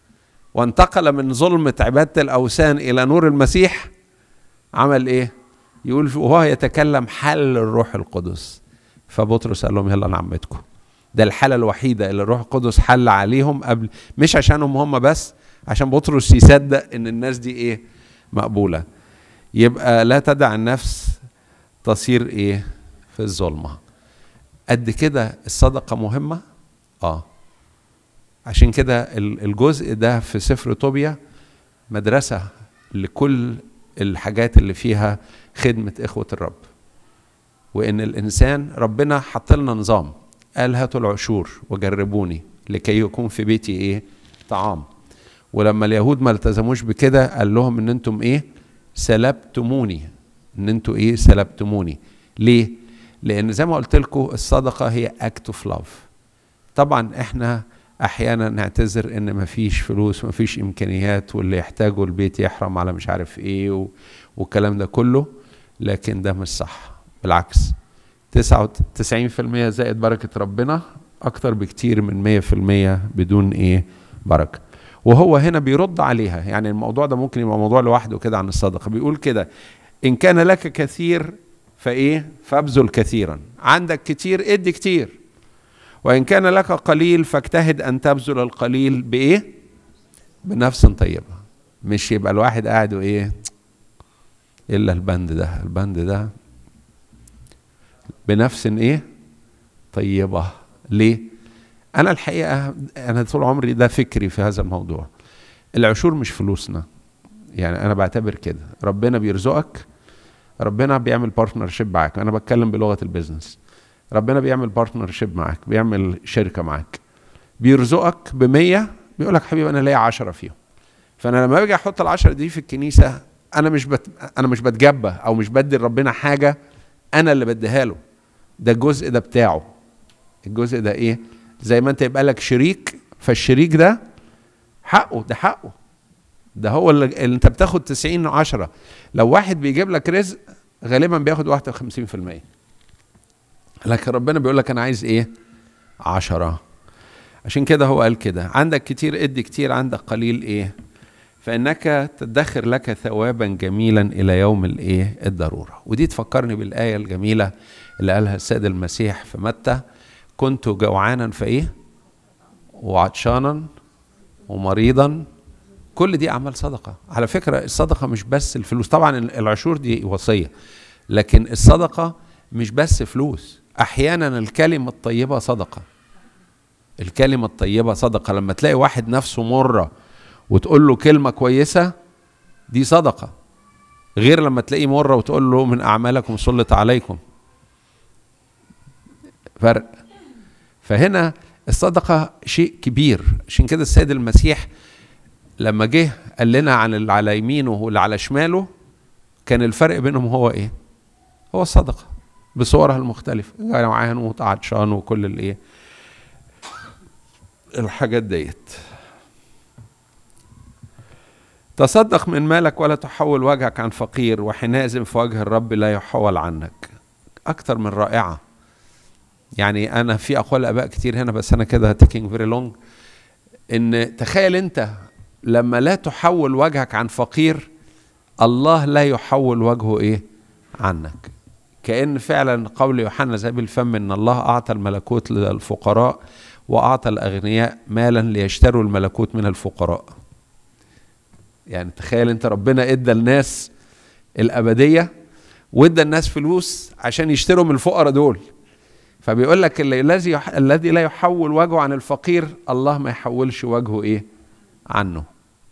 وانتقل من ظلمة عبادة الأوثان إلى نور المسيح عمل إيه؟ يقول وهو يتكلم حل الروح القدس فبطرس قال لهم يلا نعمتكم ده الحالة الوحيدة اللي الروح القدس حل عليهم قبل مش عشانهم هم بس عشان بطرس يصدق ان الناس دي ايه مقبولة يبقى لا تدع النفس تصير ايه في الظلمة قد كده الصدقة مهمة اه عشان كده الجزء ده في سفر طوبيا مدرسة لكل الحاجات اللي فيها خدمة إخوة الرب وإن الإنسان ربنا حط لنا نظام قال هاتوا العشور وجربوني لكي يكون في بيتي إيه طعام ولما اليهود ما التزموش بكده قال لهم إن أنتم إيه سلبتموني إن أنتم إيه سلبتموني ليه؟ لأن زي ما قلت لكم الصدقة هي أكت اوف لاف طبعا إحنا احيانا نعتذر ان مفيش فلوس مفيش امكانيات واللي يحتاجه البيت يحرم على مش عارف ايه و... والكلام ده كله لكن ده مش صح بالعكس تسعة وتسعين في المية زائد بركة ربنا أكتر بكتير من مية في المية بدون إيه بركة وهو هنا بيرد عليها يعني الموضوع ده ممكن يبقى موضوع لوحده كده عن الصدقة بيقول كده إن كان لك كثير فإيه فابذل كثيرا عندك كتير ادي كتير وإن كان لك قليل فاجتهد أن تبذل القليل بإيه؟ بنفس طيبة مش يبقى الواحد قاعد وإيه؟ إلا البند ده البند ده بنفس إيه؟ طيبة ليه؟ أنا الحقيقة أنا طول عمري ده فكري في هذا الموضوع العشور مش فلوسنا يعني أنا بعتبر كده ربنا بيرزقك ربنا بيعمل بارتنرشيب معاك أنا بتكلم بلغة البيزنس ربنا بيعمل بارتنرشيب معاك بيعمل شركة معاك بيرزقك بمية بيقول لك حبيبي أنا ليا عشرة فيهم فأنا لما باجي أحط العشرة دي في الكنيسة أنا مش بت... أنا مش بتجبى أو مش بدي لربنا حاجة أنا اللي بديها له ده الجزء ده بتاعه الجزء ده إيه زي ما أنت يبقى لك شريك فالشريك ده حقه ده حقه ده هو اللي, اللي أنت بتاخد 90 10 لو واحد بيجيب لك رزق غالبا بياخد 51% لكن ربنا بيقول لك انا عايز ايه عشرة عشان كده هو قال كده عندك كتير ادي كتير عندك قليل ايه فانك تدخر لك ثوابا جميلا الى يوم الايه الضروره ودي تفكرني بالايه الجميله اللي قالها السيد المسيح في متى كنت جوعانا فايه وعطشانا ومريضا كل دي اعمال صدقه على فكره الصدقه مش بس الفلوس طبعا العشور دي وصيه لكن الصدقه مش بس فلوس احيانا الكلمه الطيبه صدقه الكلمه الطيبه صدقه لما تلاقي واحد نفسه مره وتقول له كلمه كويسه دي صدقه غير لما تلاقيه مره وتقول له من اعمالكم سلط عليكم فرق فهنا الصدقه شيء كبير عشان كده السيد المسيح لما جه قال لنا عن اللي على يمينه واللي على شماله كان الفرق بينهم هو ايه هو الصدقه بصورها المختلفة جوعان وعطشان وكل الايه الحاجات ديت تصدق من مالك ولا تحول وجهك عن فقير وحينئذ في وجه الرب لا يحول عنك أكثر من رائعة يعني أنا في أقوال آباء كتير هنا بس أنا كده تيكينج فيري لونج إن تخيل أنت لما لا تحول وجهك عن فقير الله لا يحول وجهه إيه عنك كأن فعلا قول يوحنا زي بالفم إن الله أعطى الملكوت للفقراء وأعطى الأغنياء مالا ليشتروا الملكوت من الفقراء يعني تخيل أنت ربنا إدى الناس الأبدية وإدى الناس فلوس عشان يشتروا من الفقراء دول فبيقول لك الذي الذي لا يحول وجهه عن الفقير الله ما يحولش وجهه ايه عنه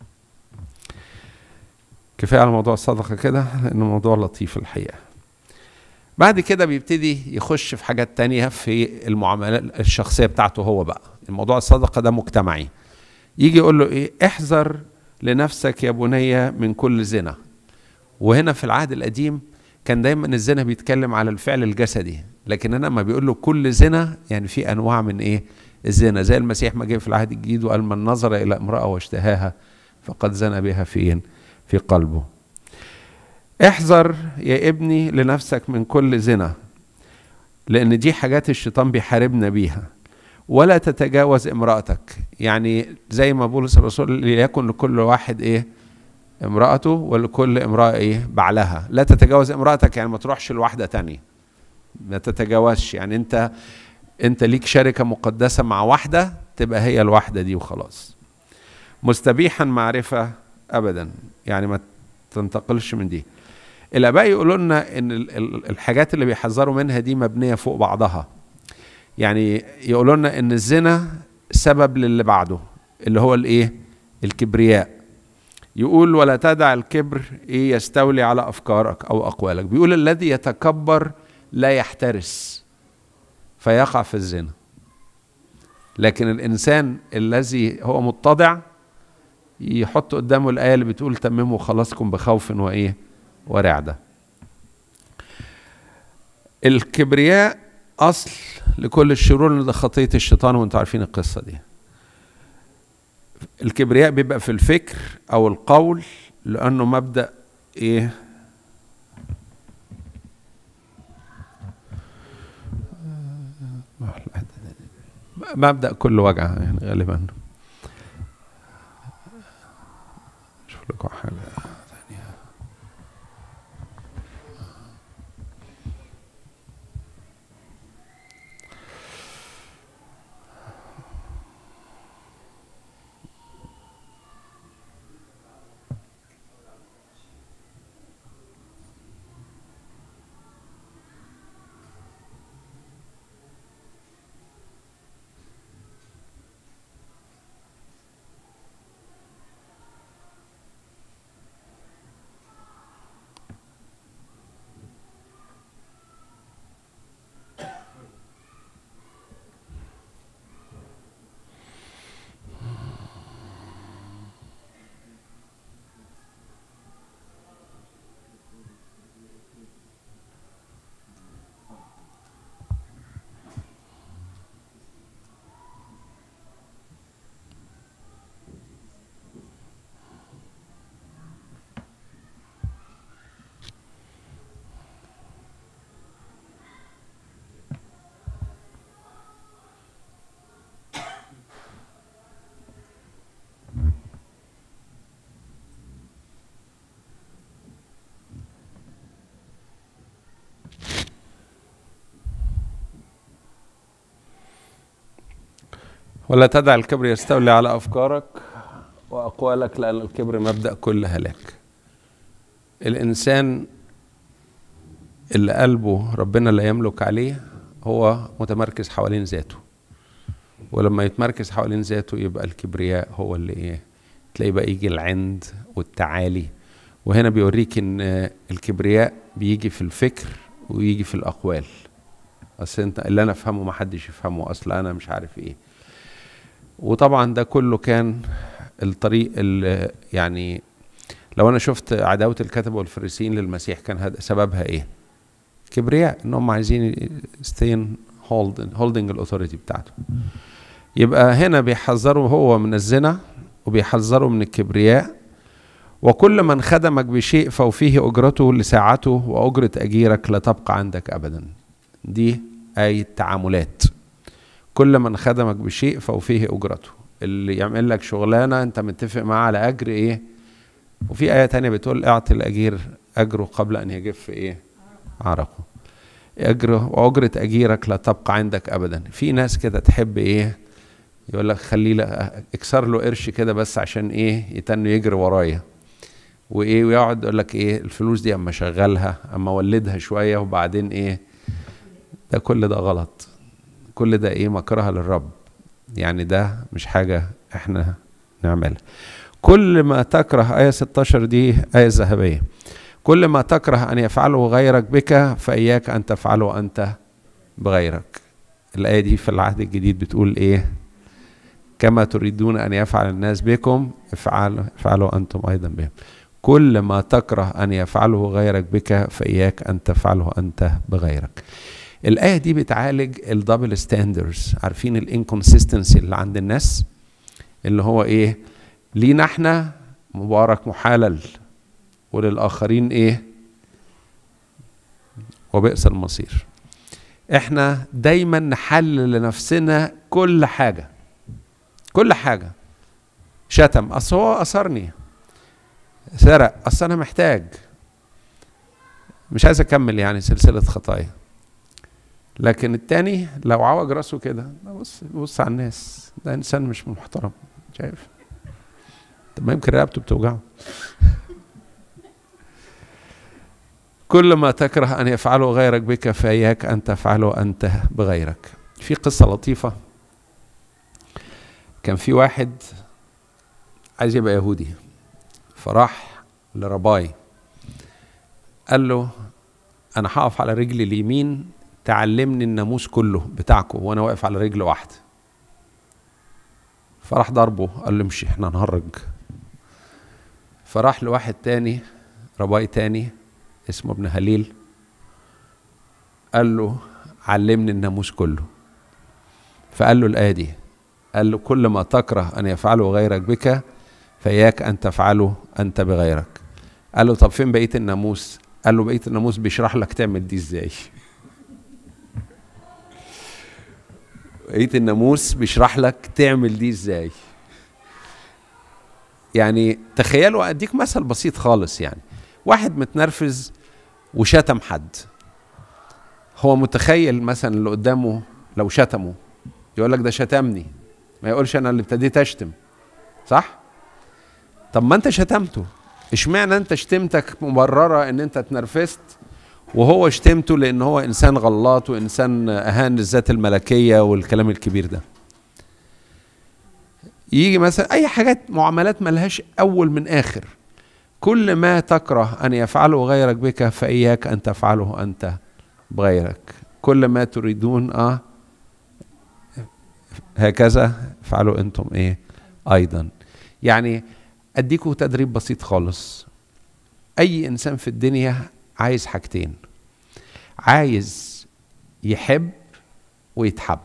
كفايه على موضوع الصدقه كده لانه موضوع لطيف الحقيقه بعد كده بيبتدي يخش في حاجات تانية في المعاملات الشخصية بتاعته هو بقى الموضوع الصدقة ده مجتمعي يجي يقول له ايه احذر لنفسك يا بني من كل زنا وهنا في العهد القديم كان دايما الزنا بيتكلم على الفعل الجسدي لكن انا لما بيقول له كل زنا يعني في انواع من ايه الزنا زي المسيح ما جه في العهد الجديد وقال من نظر الى امراه واشتهاها فقد زنى بها فين في قلبه احذر يا ابني لنفسك من كل زنا لان دي حاجات الشيطان بيحاربنا بيها ولا تتجاوز امرأتك يعني زي ما بولس الرسول ليكن لكل واحد ايه امرأته ولكل امرأة ايه بعلها لا تتجاوز امرأتك يعني ما تروحش لواحدة تانية ما تتجاوزش يعني انت انت ليك شركة مقدسة مع واحدة تبقى هي الواحدة دي وخلاص مستبيحا معرفة ابدا يعني ما تنتقلش من دي الاباء يقولوا لنا ان الحاجات اللي بيحذروا منها دي مبنيه فوق بعضها يعني يقولوا لنا ان الزنا سبب للي بعده اللي هو الايه الكبرياء يقول ولا تدع الكبر ايه يستولي على افكارك او اقوالك بيقول الذي يتكبر لا يحترس فيقع في الزنا لكن الانسان الذي هو متضع يحط قدامه الايه اللي بتقول تمموا خلاصكم بخوف وايه ورعده الكبرياء اصل لكل الشرور ده خطيه الشيطان وانتم عارفين القصه دي الكبرياء بيبقى في الفكر او القول لانه مبدا ايه مبدا كل وجع يعني غالبا شوف لكم حاجه ثانيه ولا تدع الكبر يستولي على افكارك واقوالك لان الكبر مبدا كل هلاك الانسان اللي قلبه ربنا لا يملك عليه هو متمركز حوالين ذاته ولما يتمركز حوالين ذاته يبقى الكبرياء هو اللي ايه تلاقي بقى يجي العند والتعالي وهنا بيوريك ان الكبرياء بيجي في الفكر ويجي في الاقوال اصل انت اللي انا افهمه ما حدش يفهمه اصل انا مش عارف ايه وطبعا ده كله كان الطريق اللي يعني لو انا شفت عداوه الكتبه والفريسيين للمسيح كان هذا سببها ايه كبرياء انهم عايزين ستين هولدنج الاوثوريتي بتاعته يبقى هنا بيحذروا هو من الزنا وبيحذروا من الكبرياء وكل من خدمك بشيء فوفيه اجرته لساعته واجره اجيرك لا تبقى عندك ابدا دي اي تعاملات كل من خدمك بشيء فوفيه اجرته اللي يعمل لك شغلانه انت متفق معاه على اجر ايه وفي ايه تانية بتقول اعطي الاجير اجره قبل ان يجف ايه عرقه اجره واجره اجيرك لا تبقى عندك ابدا في ناس كده تحب ايه يقول لك خليه لا- اكسر له قرش كده بس عشان ايه يتنه يجري ورايا وايه ويقعد يقول لك ايه الفلوس دي اما اشغلها اما اولدها شويه وبعدين ايه ده كل ده غلط كل ده ايه مكرها للرب يعني ده مش حاجه احنا نعملها كل ما تكره آية 16 دي آية ذهبية كل ما تكره أن يفعله غيرك بك فإياك أن تفعله أنت بغيرك الآية دي في العهد الجديد بتقول إيه كما تريدون أن يفعل الناس بكم افعلوا افعلوا أنتم أيضا بهم كل ما تكره أن يفعله غيرك بك فإياك أن تفعله أنت بغيرك الآية دي بتعالج الدبل ستاندرز عارفين الانكونسيستنسي اللي عند الناس اللي هو إيه لينا احنا مبارك محلل وللآخرين إيه وبئس المصير احنا دايما نحلل لنفسنا كل حاجة كل حاجة شتم أصل هو أثرني سرق أصل أنا محتاج مش عايز أكمل يعني سلسلة خطايا لكن التاني لو عوج راسه كده بص بص على الناس ده إنسان مش محترم شايف طب ما يمكن رقبته بتوجعه كل ما تكره أن يفعله غيرك بك فإياك أن تفعله أنت بغيرك في قصة لطيفة كان في واحد عايز يبقى يهودي فراح لرباي قال له أنا هقف على رجلي اليمين تعلمني الناموس كله بتاعكم وأنا واقف على رجل واحدة فراح ضربه قال له امشي احنا نهرج فراح لواحد تاني رباي تاني اسمه ابن هليل قال له علمني الناموس كله فقال له الآية دي قال له كل ما تكره أن يفعله غيرك بك فإياك أن تفعله أنت بغيرك قال له طب فين بقية الناموس قال له بقية الناموس بيشرح لك تعمل دي ازاي بقية الناموس بيشرح لك تعمل دي ازاي يعني تخيلوا اديك مثل بسيط خالص يعني واحد متنرفز وشتم حد هو متخيل مثلا اللي قدامه لو شتمه يقول لك ده شتمني ما يقولش انا اللي ابتديت اشتم صح طب ما انت شتمته اشمعنى انت شتمتك مبرره ان انت اتنرفزت وهو شتمته لان هو انسان غلاط وانسان اهان الذات الملكيه والكلام الكبير ده يجي مثلا اي حاجات معاملات ملهاش اول من اخر كل ما تكره ان يفعله غيرك بك فاياك ان تفعله انت بغيرك كل ما تريدون اه هكذا افعلوا انتم ايه ايضا يعني اديكوا تدريب بسيط خالص اي انسان في الدنيا عايز حاجتين عايز يحب ويتحب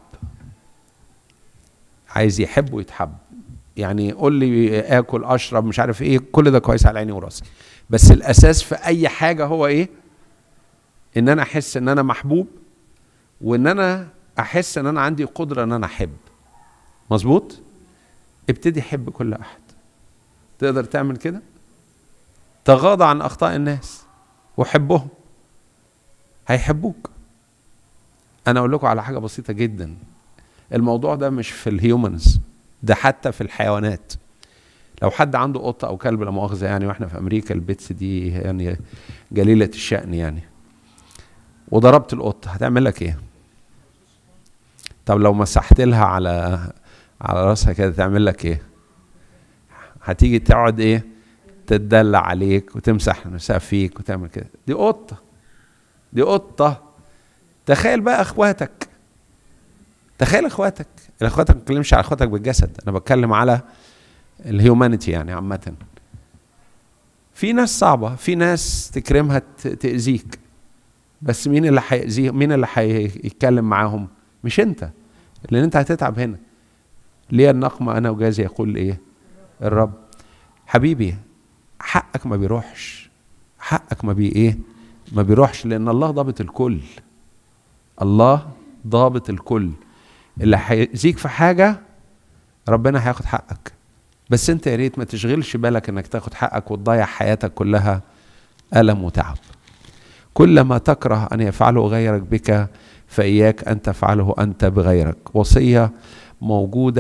عايز يحب ويتحب يعني قول لي اكل اشرب مش عارف ايه كل ده كويس على عيني وراسي بس الاساس في اي حاجه هو ايه ان انا احس ان انا محبوب وان انا احس ان انا عندي قدره ان انا احب مظبوط ابتدي حب كل احد تقدر تعمل كده تغاضى عن اخطاء الناس وحبهم هيحبوك انا اقول لكم على حاجه بسيطه جدا الموضوع ده مش في الهيومنز ده حتى في الحيوانات لو حد عنده قطه او كلب لا مؤاخذه يعني واحنا في امريكا البيتس دي يعني جليله الشأن يعني وضربت القطه هتعمل لك ايه طب لو مسحت لها على على راسها كده تعمل لك ايه هتيجي تقعد ايه تتدلع عليك وتمسح نفسها فيك وتعمل كده دي قطه دي قطه تخيل بقى اخواتك تخيل اخواتك اخواتك ما بتكلمش على اخواتك بالجسد انا بتكلم على الهيومانيتي يعني عامه في ناس صعبه في ناس تكرمها تاذيك بس مين اللي هيأذيه مين اللي هيتكلم معاهم مش انت لان انت هتتعب هنا ليه النقمة انا وجازي يقول ايه الرب حبيبي حقك ما بيروحش حقك ما بي ايه ما بيروحش لان الله ضابط الكل الله ضابط الكل اللي هيأذيك في حاجة ربنا هياخد حقك بس انت يا ريت ما تشغلش بالك انك تاخد حقك وتضيع حياتك كلها ألم وتعب كل ما تكره أن يفعله غيرك بك فإياك أن تفعله أنت بغيرك وصية موجودة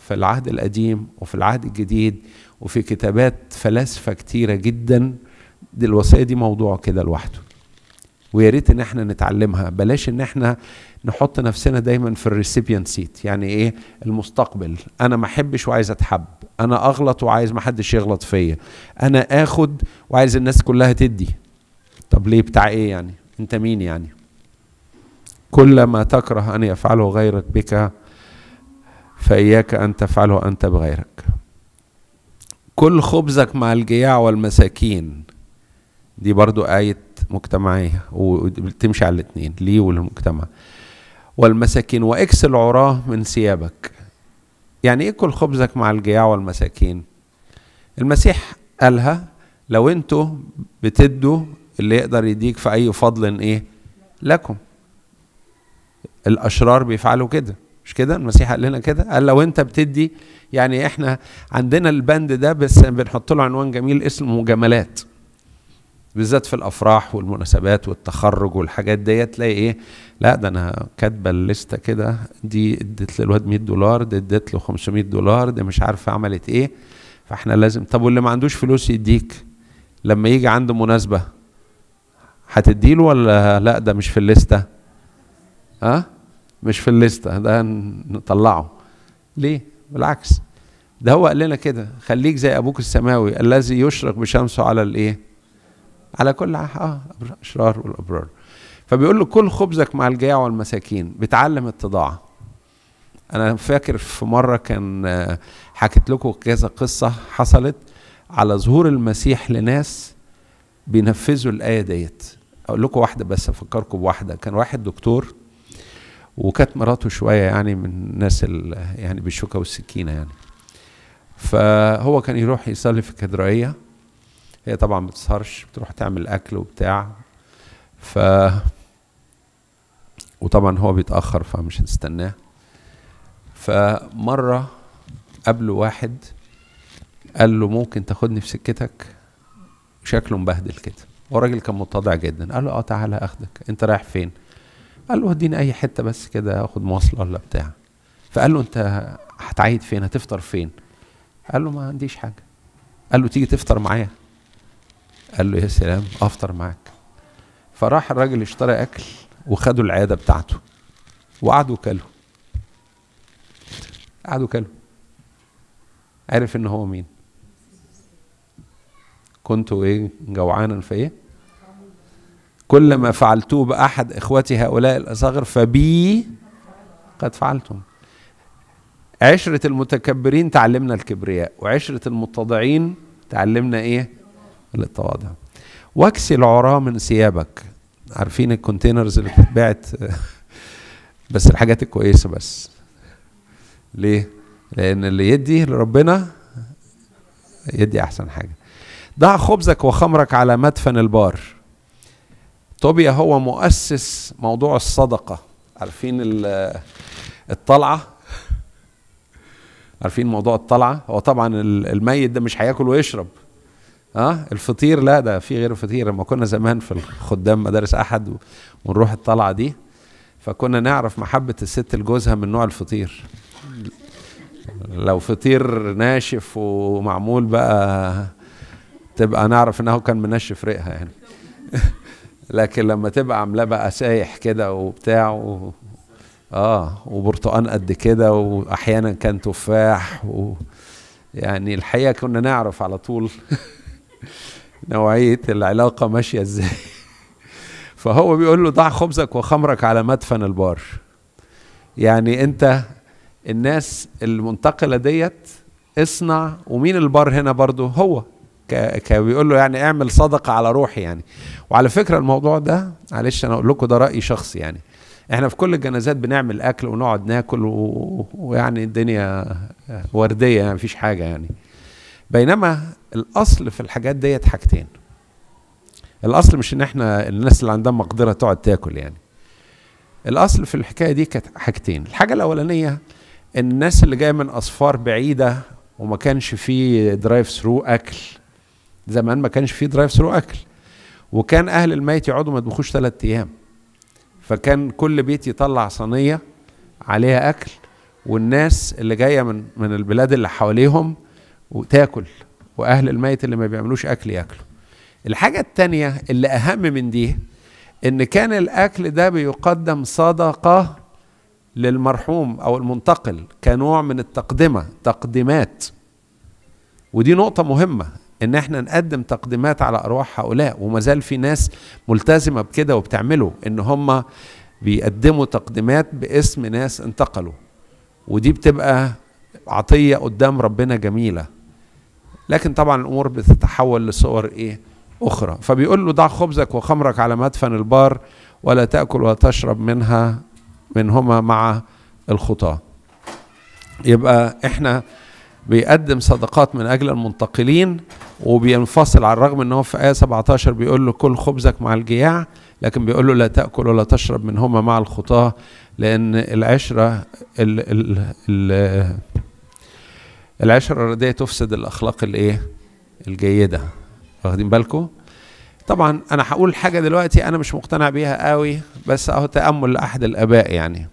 في العهد القديم وفي العهد الجديد وفي كتابات فلاسفه كتيره جدا دي الوصيه دي موضوع كده لوحده ويا ريت ان احنا نتعلمها بلاش ان احنا نحط نفسنا دايما في الريسيبيانت سيت يعني ايه المستقبل انا ما احبش وعايز اتحب انا اغلط وعايز ما حدش يغلط فيا انا اخد وعايز الناس كلها تدي طب ليه بتاع ايه يعني انت مين يعني كل ما تكره ان يفعله غيرك بك فاياك ان تفعله انت بغيرك كل خبزك مع الجياع والمساكين دي برضو آية مجتمعية وبتمشي على الاثنين ليه وللمجتمع والمساكين واكس العراه من ثيابك يعني ايه كل خبزك مع الجياع والمساكين المسيح قالها لو انتوا بتدوا اللي يقدر يديك في اي فضل ايه لكم الاشرار بيفعلوا كده مش كده المسيح قال لنا كده قال لو انت بتدي يعني احنا عندنا البند ده بس بنحط له عنوان جميل اسمه مجاملات بالذات في الافراح والمناسبات والتخرج والحاجات ديت تلاقي ايه لا ده انا كاتبه الليسته كده دي اديت للواد 100 دولار دي اديت له 500 دولار دي مش عارفه عملت ايه فاحنا لازم طب واللي ما عندوش فلوس يديك لما يجي عنده مناسبه هتديله ولا لا ده مش في الليسته ها أه؟ مش في الليسته ده نطلعه ليه بالعكس ده هو قال لنا كده خليك زي ابوك السماوي الذي يشرق بشمسه على الايه على كل اه الاشرار والابرار فبيقول له كل خبزك مع الجياع والمساكين بتعلم التضاع انا فاكر في مره كان حكيت لكم كذا قصه حصلت على ظهور المسيح لناس بينفذوا الايه ديت اقول لكم واحده بس افكركم بواحده كان واحد دكتور وكانت مراته شويه يعني من الناس يعني بالشوكه والسكينه يعني فهو كان يروح يصلي في الكاتدرائيه هي طبعا ما بتسهرش بتروح تعمل اكل وبتاع ف وطبعا هو بيتاخر فمش هتستناه فمره قابله واحد قال له ممكن تاخدني في سكتك شكله مبهدل كده هو راجل كان متضع جدا قال له اه تعالى اخدك انت رايح فين قال له وديني اي حته بس كده اخد مواصله ولا بتاع فقال له انت هتعيد فين هتفطر فين قال له ما عنديش حاجه قال له تيجي تفطر معايا قال له يا سلام افطر معاك فراح الراجل اشترى اكل وخدوا العياده بتاعته وقعدوا كلوا قعدوا كلوا عرف ان هو مين كنت ايه جوعانا فايه كل ما فعلتوه باحد اخوتي هؤلاء الاصاغر فبي قد فعلتم عشرة المتكبرين تعلمنا الكبرياء وعشرة المتضعين تعلمنا ايه التواضع واكسي العراة من ثيابك عارفين الكونتينرز اللي بتتباعت بس الحاجات الكويسة بس ليه؟ لأن اللي يدي لربنا يدي أحسن حاجة ضع خبزك وخمرك على مدفن البار طوبيا هو مؤسس موضوع الصدقة عارفين الطلعة عارفين موضوع الطلعة هو طبعا الميت ده مش هياكل ويشرب اه الفطير لا ده في غير الفطير لما كنا زمان في الخدام مدارس احد ونروح الطلعه دي فكنا نعرف محبه الست لجوزها من نوع الفطير لو فطير ناشف ومعمول بقى تبقى نعرف انه كان منشف ريقها يعني لكن لما تبقى عاملاه بقى سايح كده وبتاع و... اه وبرتقان قد كده واحيانا كان تفاح و... يعني الحقيقه كنا نعرف على طول نوعيه العلاقه ماشيه ازاي فهو بيقول له ضع خبزك وخمرك على مدفن البار يعني انت الناس المنتقله ديت اصنع ومين البار هنا برضو هو بيقول له يعني اعمل صدقه على روحي يعني وعلى فكره الموضوع ده معلش انا اقول لكم ده راي شخصي يعني احنا في كل الجنازات بنعمل اكل ونقعد ناكل و... ويعني الدنيا ورديه يعني مفيش حاجه يعني بينما الاصل في الحاجات ديت حاجتين الاصل مش ان احنا الناس اللي عندها مقدره تقعد تاكل يعني الاصل في الحكايه دي كانت حاجتين الحاجه الاولانيه ان الناس اللي جايه من اسفار بعيده وما كانش فيه درايف ثرو اكل زمان ما كانش فيه درايف ثرو اكل وكان اهل الميت يقعدوا ما يطبخوش ثلاث ايام فكان كل بيت يطلع صينيه عليها اكل والناس اللي جايه من من البلاد اللي حواليهم وتاكل واهل الميت اللي ما بيعملوش اكل ياكلوا الحاجه التانية اللي اهم من دي ان كان الاكل ده بيقدم صدقه للمرحوم او المنتقل كنوع من التقدمه تقديمات ودي نقطه مهمه ان احنا نقدم تقديمات على ارواح هؤلاء وما زال في ناس ملتزمه بكده وبتعمله ان هم بيقدموا تقديمات باسم ناس انتقلوا ودي بتبقى عطيه قدام ربنا جميله لكن طبعا الامور بتتحول لصور ايه اخرى فبيقول له ضع خبزك وخمرك على مدفن البار ولا تاكل ولا تشرب منها منهما مع الخطاه يبقى احنا بيقدم صدقات من اجل المنتقلين وبينفصل على الرغم ان هو في ايه 17 بيقول له كل خبزك مع الجياع لكن بيقول له لا تاكل ولا تشرب منهما مع الخطاه لان العشره ال ال ال العشره الرديه تفسد الاخلاق الايه الجيده واخدين بالكم طبعا انا هقول حاجه دلوقتي انا مش مقتنع بيها قوي بس اهو تامل لاحد الاباء يعني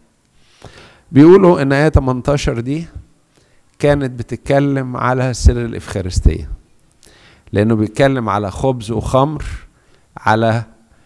بيقولوا ان ايه 18 دي كانت بتتكلم على سر الإفخارستية لأنه بيتكلم على خبز وخمر على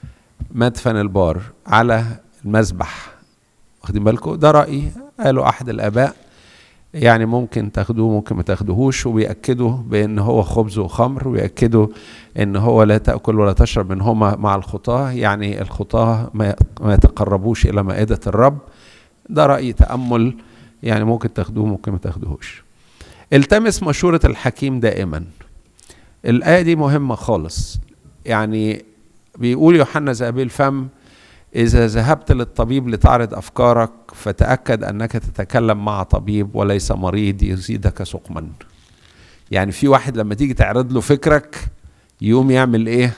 مدفن البار على المذبح واخدين بالكم ده رأيي قالوا أحد الآباء يعني ممكن تاخدوه ممكن ما تاخدوهوش وبيأكدوا بأن هو خبز وخمر ويأكدوا أن هو لا تأكل ولا تشرب منهما مع الخطاة يعني الخطاة ما يتقربوش إلى مائدة الرب ده رأي تأمل يعني ممكن تاخدوه ممكن ما تاخدوهوش التمس مشورة الحكيم دائما الآية دي مهمة خالص يعني بيقول يوحنا ذهبي الفم إذا ذهبت للطبيب لتعرض أفكارك فتأكد أنك تتكلم مع طبيب وليس مريض يزيدك سقما يعني في واحد لما تيجي تعرض له فكرك يقوم يعمل إيه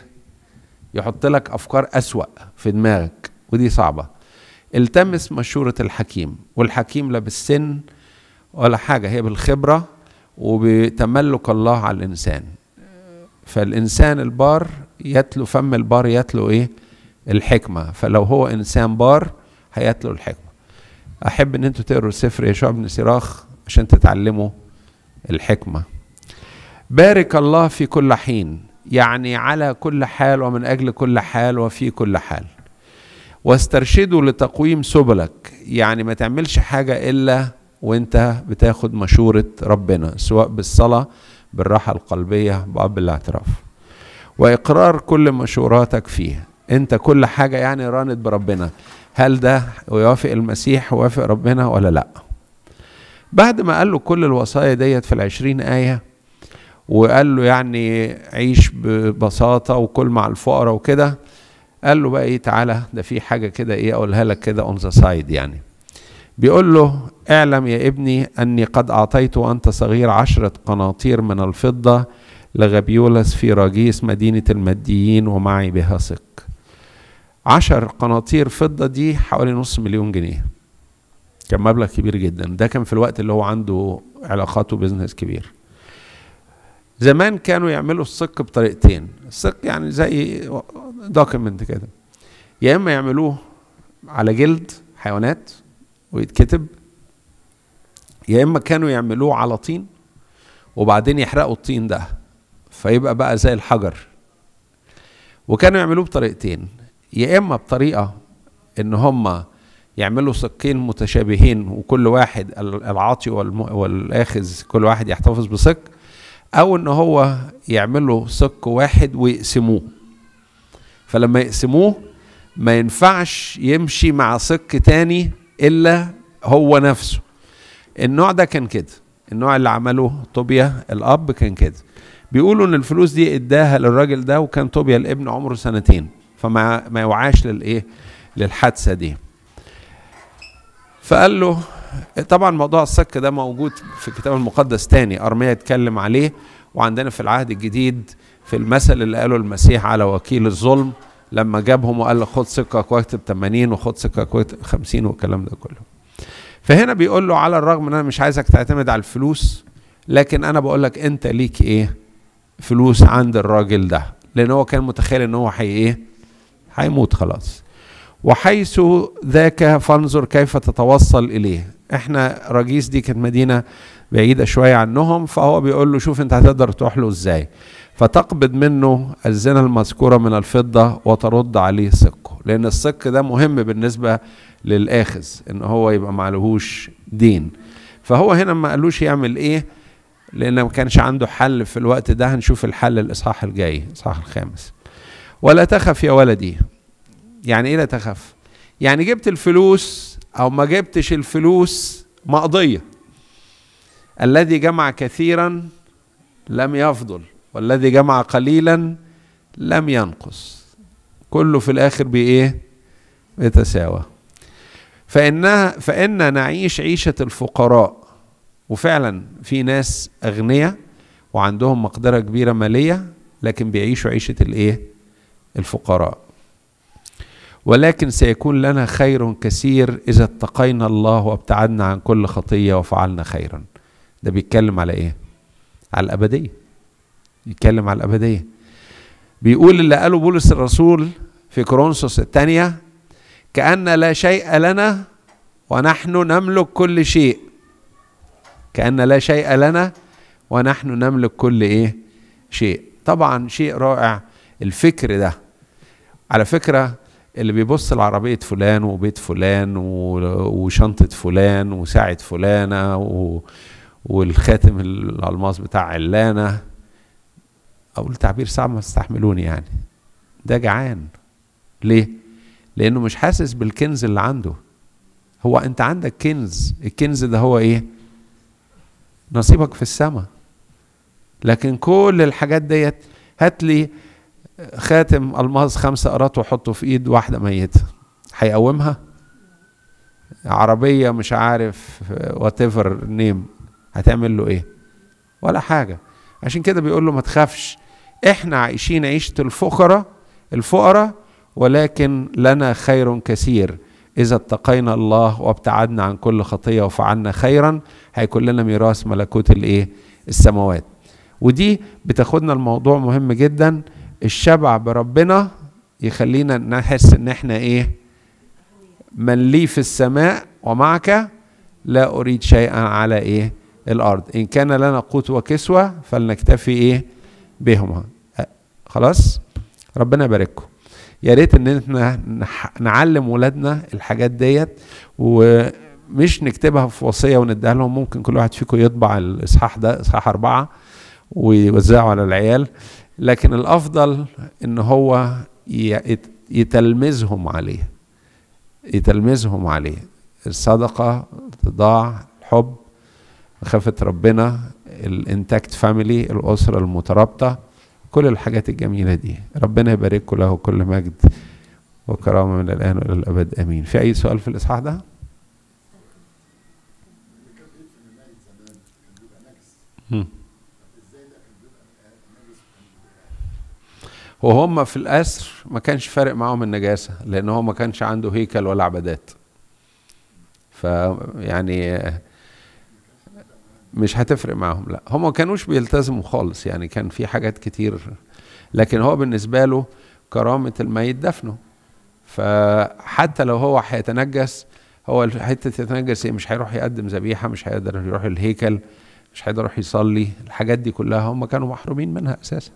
يحط لك أفكار أسوأ في دماغك ودي صعبة التمس مشورة الحكيم والحكيم لا بالسن ولا حاجة هي بالخبرة وبتملك الله على الإنسان فالإنسان البار يتلو فم البار يتلو إيه الحكمة فلو هو إنسان بار هيتلو الحكمة أحب إن أنتوا تقروا سفر يشوع بن سراخ عشان تتعلموا الحكمة بارك الله في كل حين يعني على كل حال ومن أجل كل حال وفي كل حال واسترشدوا لتقويم سبلك يعني ما تعملش حاجة إلا وانت بتاخد مشورة ربنا سواء بالصلاة بالراحة القلبية بأب الاعتراف وإقرار كل مشوراتك فيه انت كل حاجة يعني راند بربنا هل ده يوافق المسيح ويوافق ربنا ولا لا بعد ما قال له كل الوصايا ديت في العشرين آية وقال له يعني عيش ببساطة وكل مع الفقراء وكده قال له بقى ايه تعالى ده في حاجة كده ايه اقولها لك كده اون ذا سايد يعني بيقول له اعلم يا ابني اني قد اعطيت وانت صغير عشرة قناطير من الفضة لغبيولس في راجيس مدينة الماديين ومعي بها ثق عشر قناطير فضة دي حوالي نص مليون جنيه كان مبلغ كبير جدا ده كان في الوقت اللي هو عنده علاقات وبزنس كبير زمان كانوا يعملوا الصك بطريقتين الصك يعني زي دوكيمنت كده يا اما يعملوه على جلد حيوانات ويتكتب يا اما كانوا يعملوه على طين وبعدين يحرقوا الطين ده فيبقى بقى زي الحجر وكانوا يعملوه بطريقتين يا اما بطريقه ان هم يعملوا صكين متشابهين وكل واحد العاطي والاخذ كل واحد يحتفظ بصك او ان هو يعملوا صك واحد ويقسموه فلما يقسموه ما ينفعش يمشي مع صك تاني الا هو نفسه النوع ده كان كده النوع اللي عمله طوبيا الاب كان كده بيقولوا ان الفلوس دي اداها للراجل ده وكان طوبيا الابن عمره سنتين فما ما يوعاش للايه للحادثه دي فقال له طبعا موضوع الصك ده موجود في الكتاب المقدس تاني ارميا اتكلم عليه وعندنا في العهد الجديد في المثل اللي قاله المسيح على وكيل الظلم لما جابهم وقال له خد سكك واكتب 80 وخد سكك واكتب 50 والكلام ده كله فهنا بيقول له على الرغم ان انا مش عايزك تعتمد على الفلوس لكن انا بقول لك انت ليك ايه فلوس عند الراجل ده لان هو كان متخيل ان هو حي ايه هيموت خلاص وحيث ذاك فانظر كيف تتوصل اليه احنا رجيس دي كانت مدينه بعيده شويه عنهم فهو بيقول له شوف انت هتقدر تروح له ازاي فتقبض منه الزنا المذكوره من الفضه وترد عليه سقه لان السق ده مهم بالنسبه للاخذ ان هو يبقى معلهوش دين فهو هنا ما قالوش يعمل ايه لان ما كانش عنده حل في الوقت ده هنشوف الحل الاصحاح الجاي الاصحاح الخامس ولا تخف يا ولدي يعني ايه لا تخف يعني جبت الفلوس او ما جبتش الفلوس مقضيه الذي جمع كثيرا لم يفضل والذي جمع قليلا لم ينقص كله في الاخر بايه بيتساوى فانها فان نعيش عيشه الفقراء وفعلا في ناس اغنياء وعندهم مقدره كبيره ماليه لكن بيعيشوا عيشه الايه الفقراء ولكن سيكون لنا خير كثير اذا اتقينا الله وابتعدنا عن كل خطيه وفعلنا خيرا ده بيتكلم على ايه على الابديه يتكلم على الابديه بيقول اللي قاله بولس الرسول في كورنثوس الثانيه كأن لا شيء لنا ونحن نملك كل شيء كأن لا شيء لنا ونحن نملك كل ايه شيء طبعا شيء رائع الفكر ده على فكرة اللي بيبص لعربية فلان وبيت فلان وشنطة فلان وساعة فلانة و... والخاتم الألماس بتاع علانة أقول تعبير صعب ما تستحملوني يعني ده جعان ليه؟ لأنه مش حاسس بالكنز اللي عنده هو أنت عندك كنز الكنز ده هو إيه؟ نصيبك في السماء لكن كل الحاجات ديت هات لي خاتم الماس خمسة قرات وحطه في ايد واحدة ميتة هيقومها عربية مش عارف وات ايفر نيم هتعمل له ايه ولا حاجة عشان كده بيقول له ما تخافش احنا عايشين عيشة الفقراء الفقراء ولكن لنا خير كثير إذا اتقينا الله وابتعدنا عن كل خطية وفعلنا خيرا هيكون لنا ميراث ملكوت الإيه؟ السماوات. ودي بتاخدنا الموضوع مهم جدا الشبع بربنا يخلينا نحس إن إحنا إيه؟ من لي في السماء ومعك لا أريد شيئا على إيه؟ الأرض. إن كان لنا قوت وكسوة فلنكتفي إيه؟ بهما. خلاص؟ ربنا يبارككم. يا ريت ان احنا نعلم ولادنا الحاجات ديت ومش نكتبها في وصيه ونديها لهم ممكن كل واحد فيكم يطبع الاصحاح ده اصحاح اربعه ويوزعه على العيال لكن الافضل ان هو يتلمذهم عليه يتلمذهم عليه الصدقه تضاع الحب مخافه ربنا الانتاكت فاميلي الاسره المترابطه كل الحاجات الجميلة دي ربنا يبارك له كل مجد وكرامة من الآن وإلى الأبد آمين في أي سؤال في الإصحاح ده؟ وهم في الأسر ما كانش فارق معاهم النجاسة لأن هو ما كانش عنده هيكل ولا عبادات فيعني مش هتفرق معاهم لا هم ما كانوش بيلتزموا خالص يعني كان في حاجات كتير لكن هو بالنسبة له كرامة الميت دفنه فحتى لو هو هيتنجس هو حتة يتنجس ايه مش هيروح يقدم ذبيحة مش هيقدر يروح الهيكل مش هيقدر يروح يصلي الحاجات دي كلها هم كانوا محرومين منها أساسا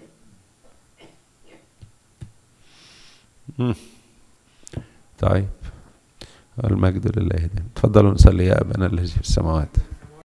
مم. طيب المجد لله دائما تفضلوا نصلي يا أبانا الذي في السماوات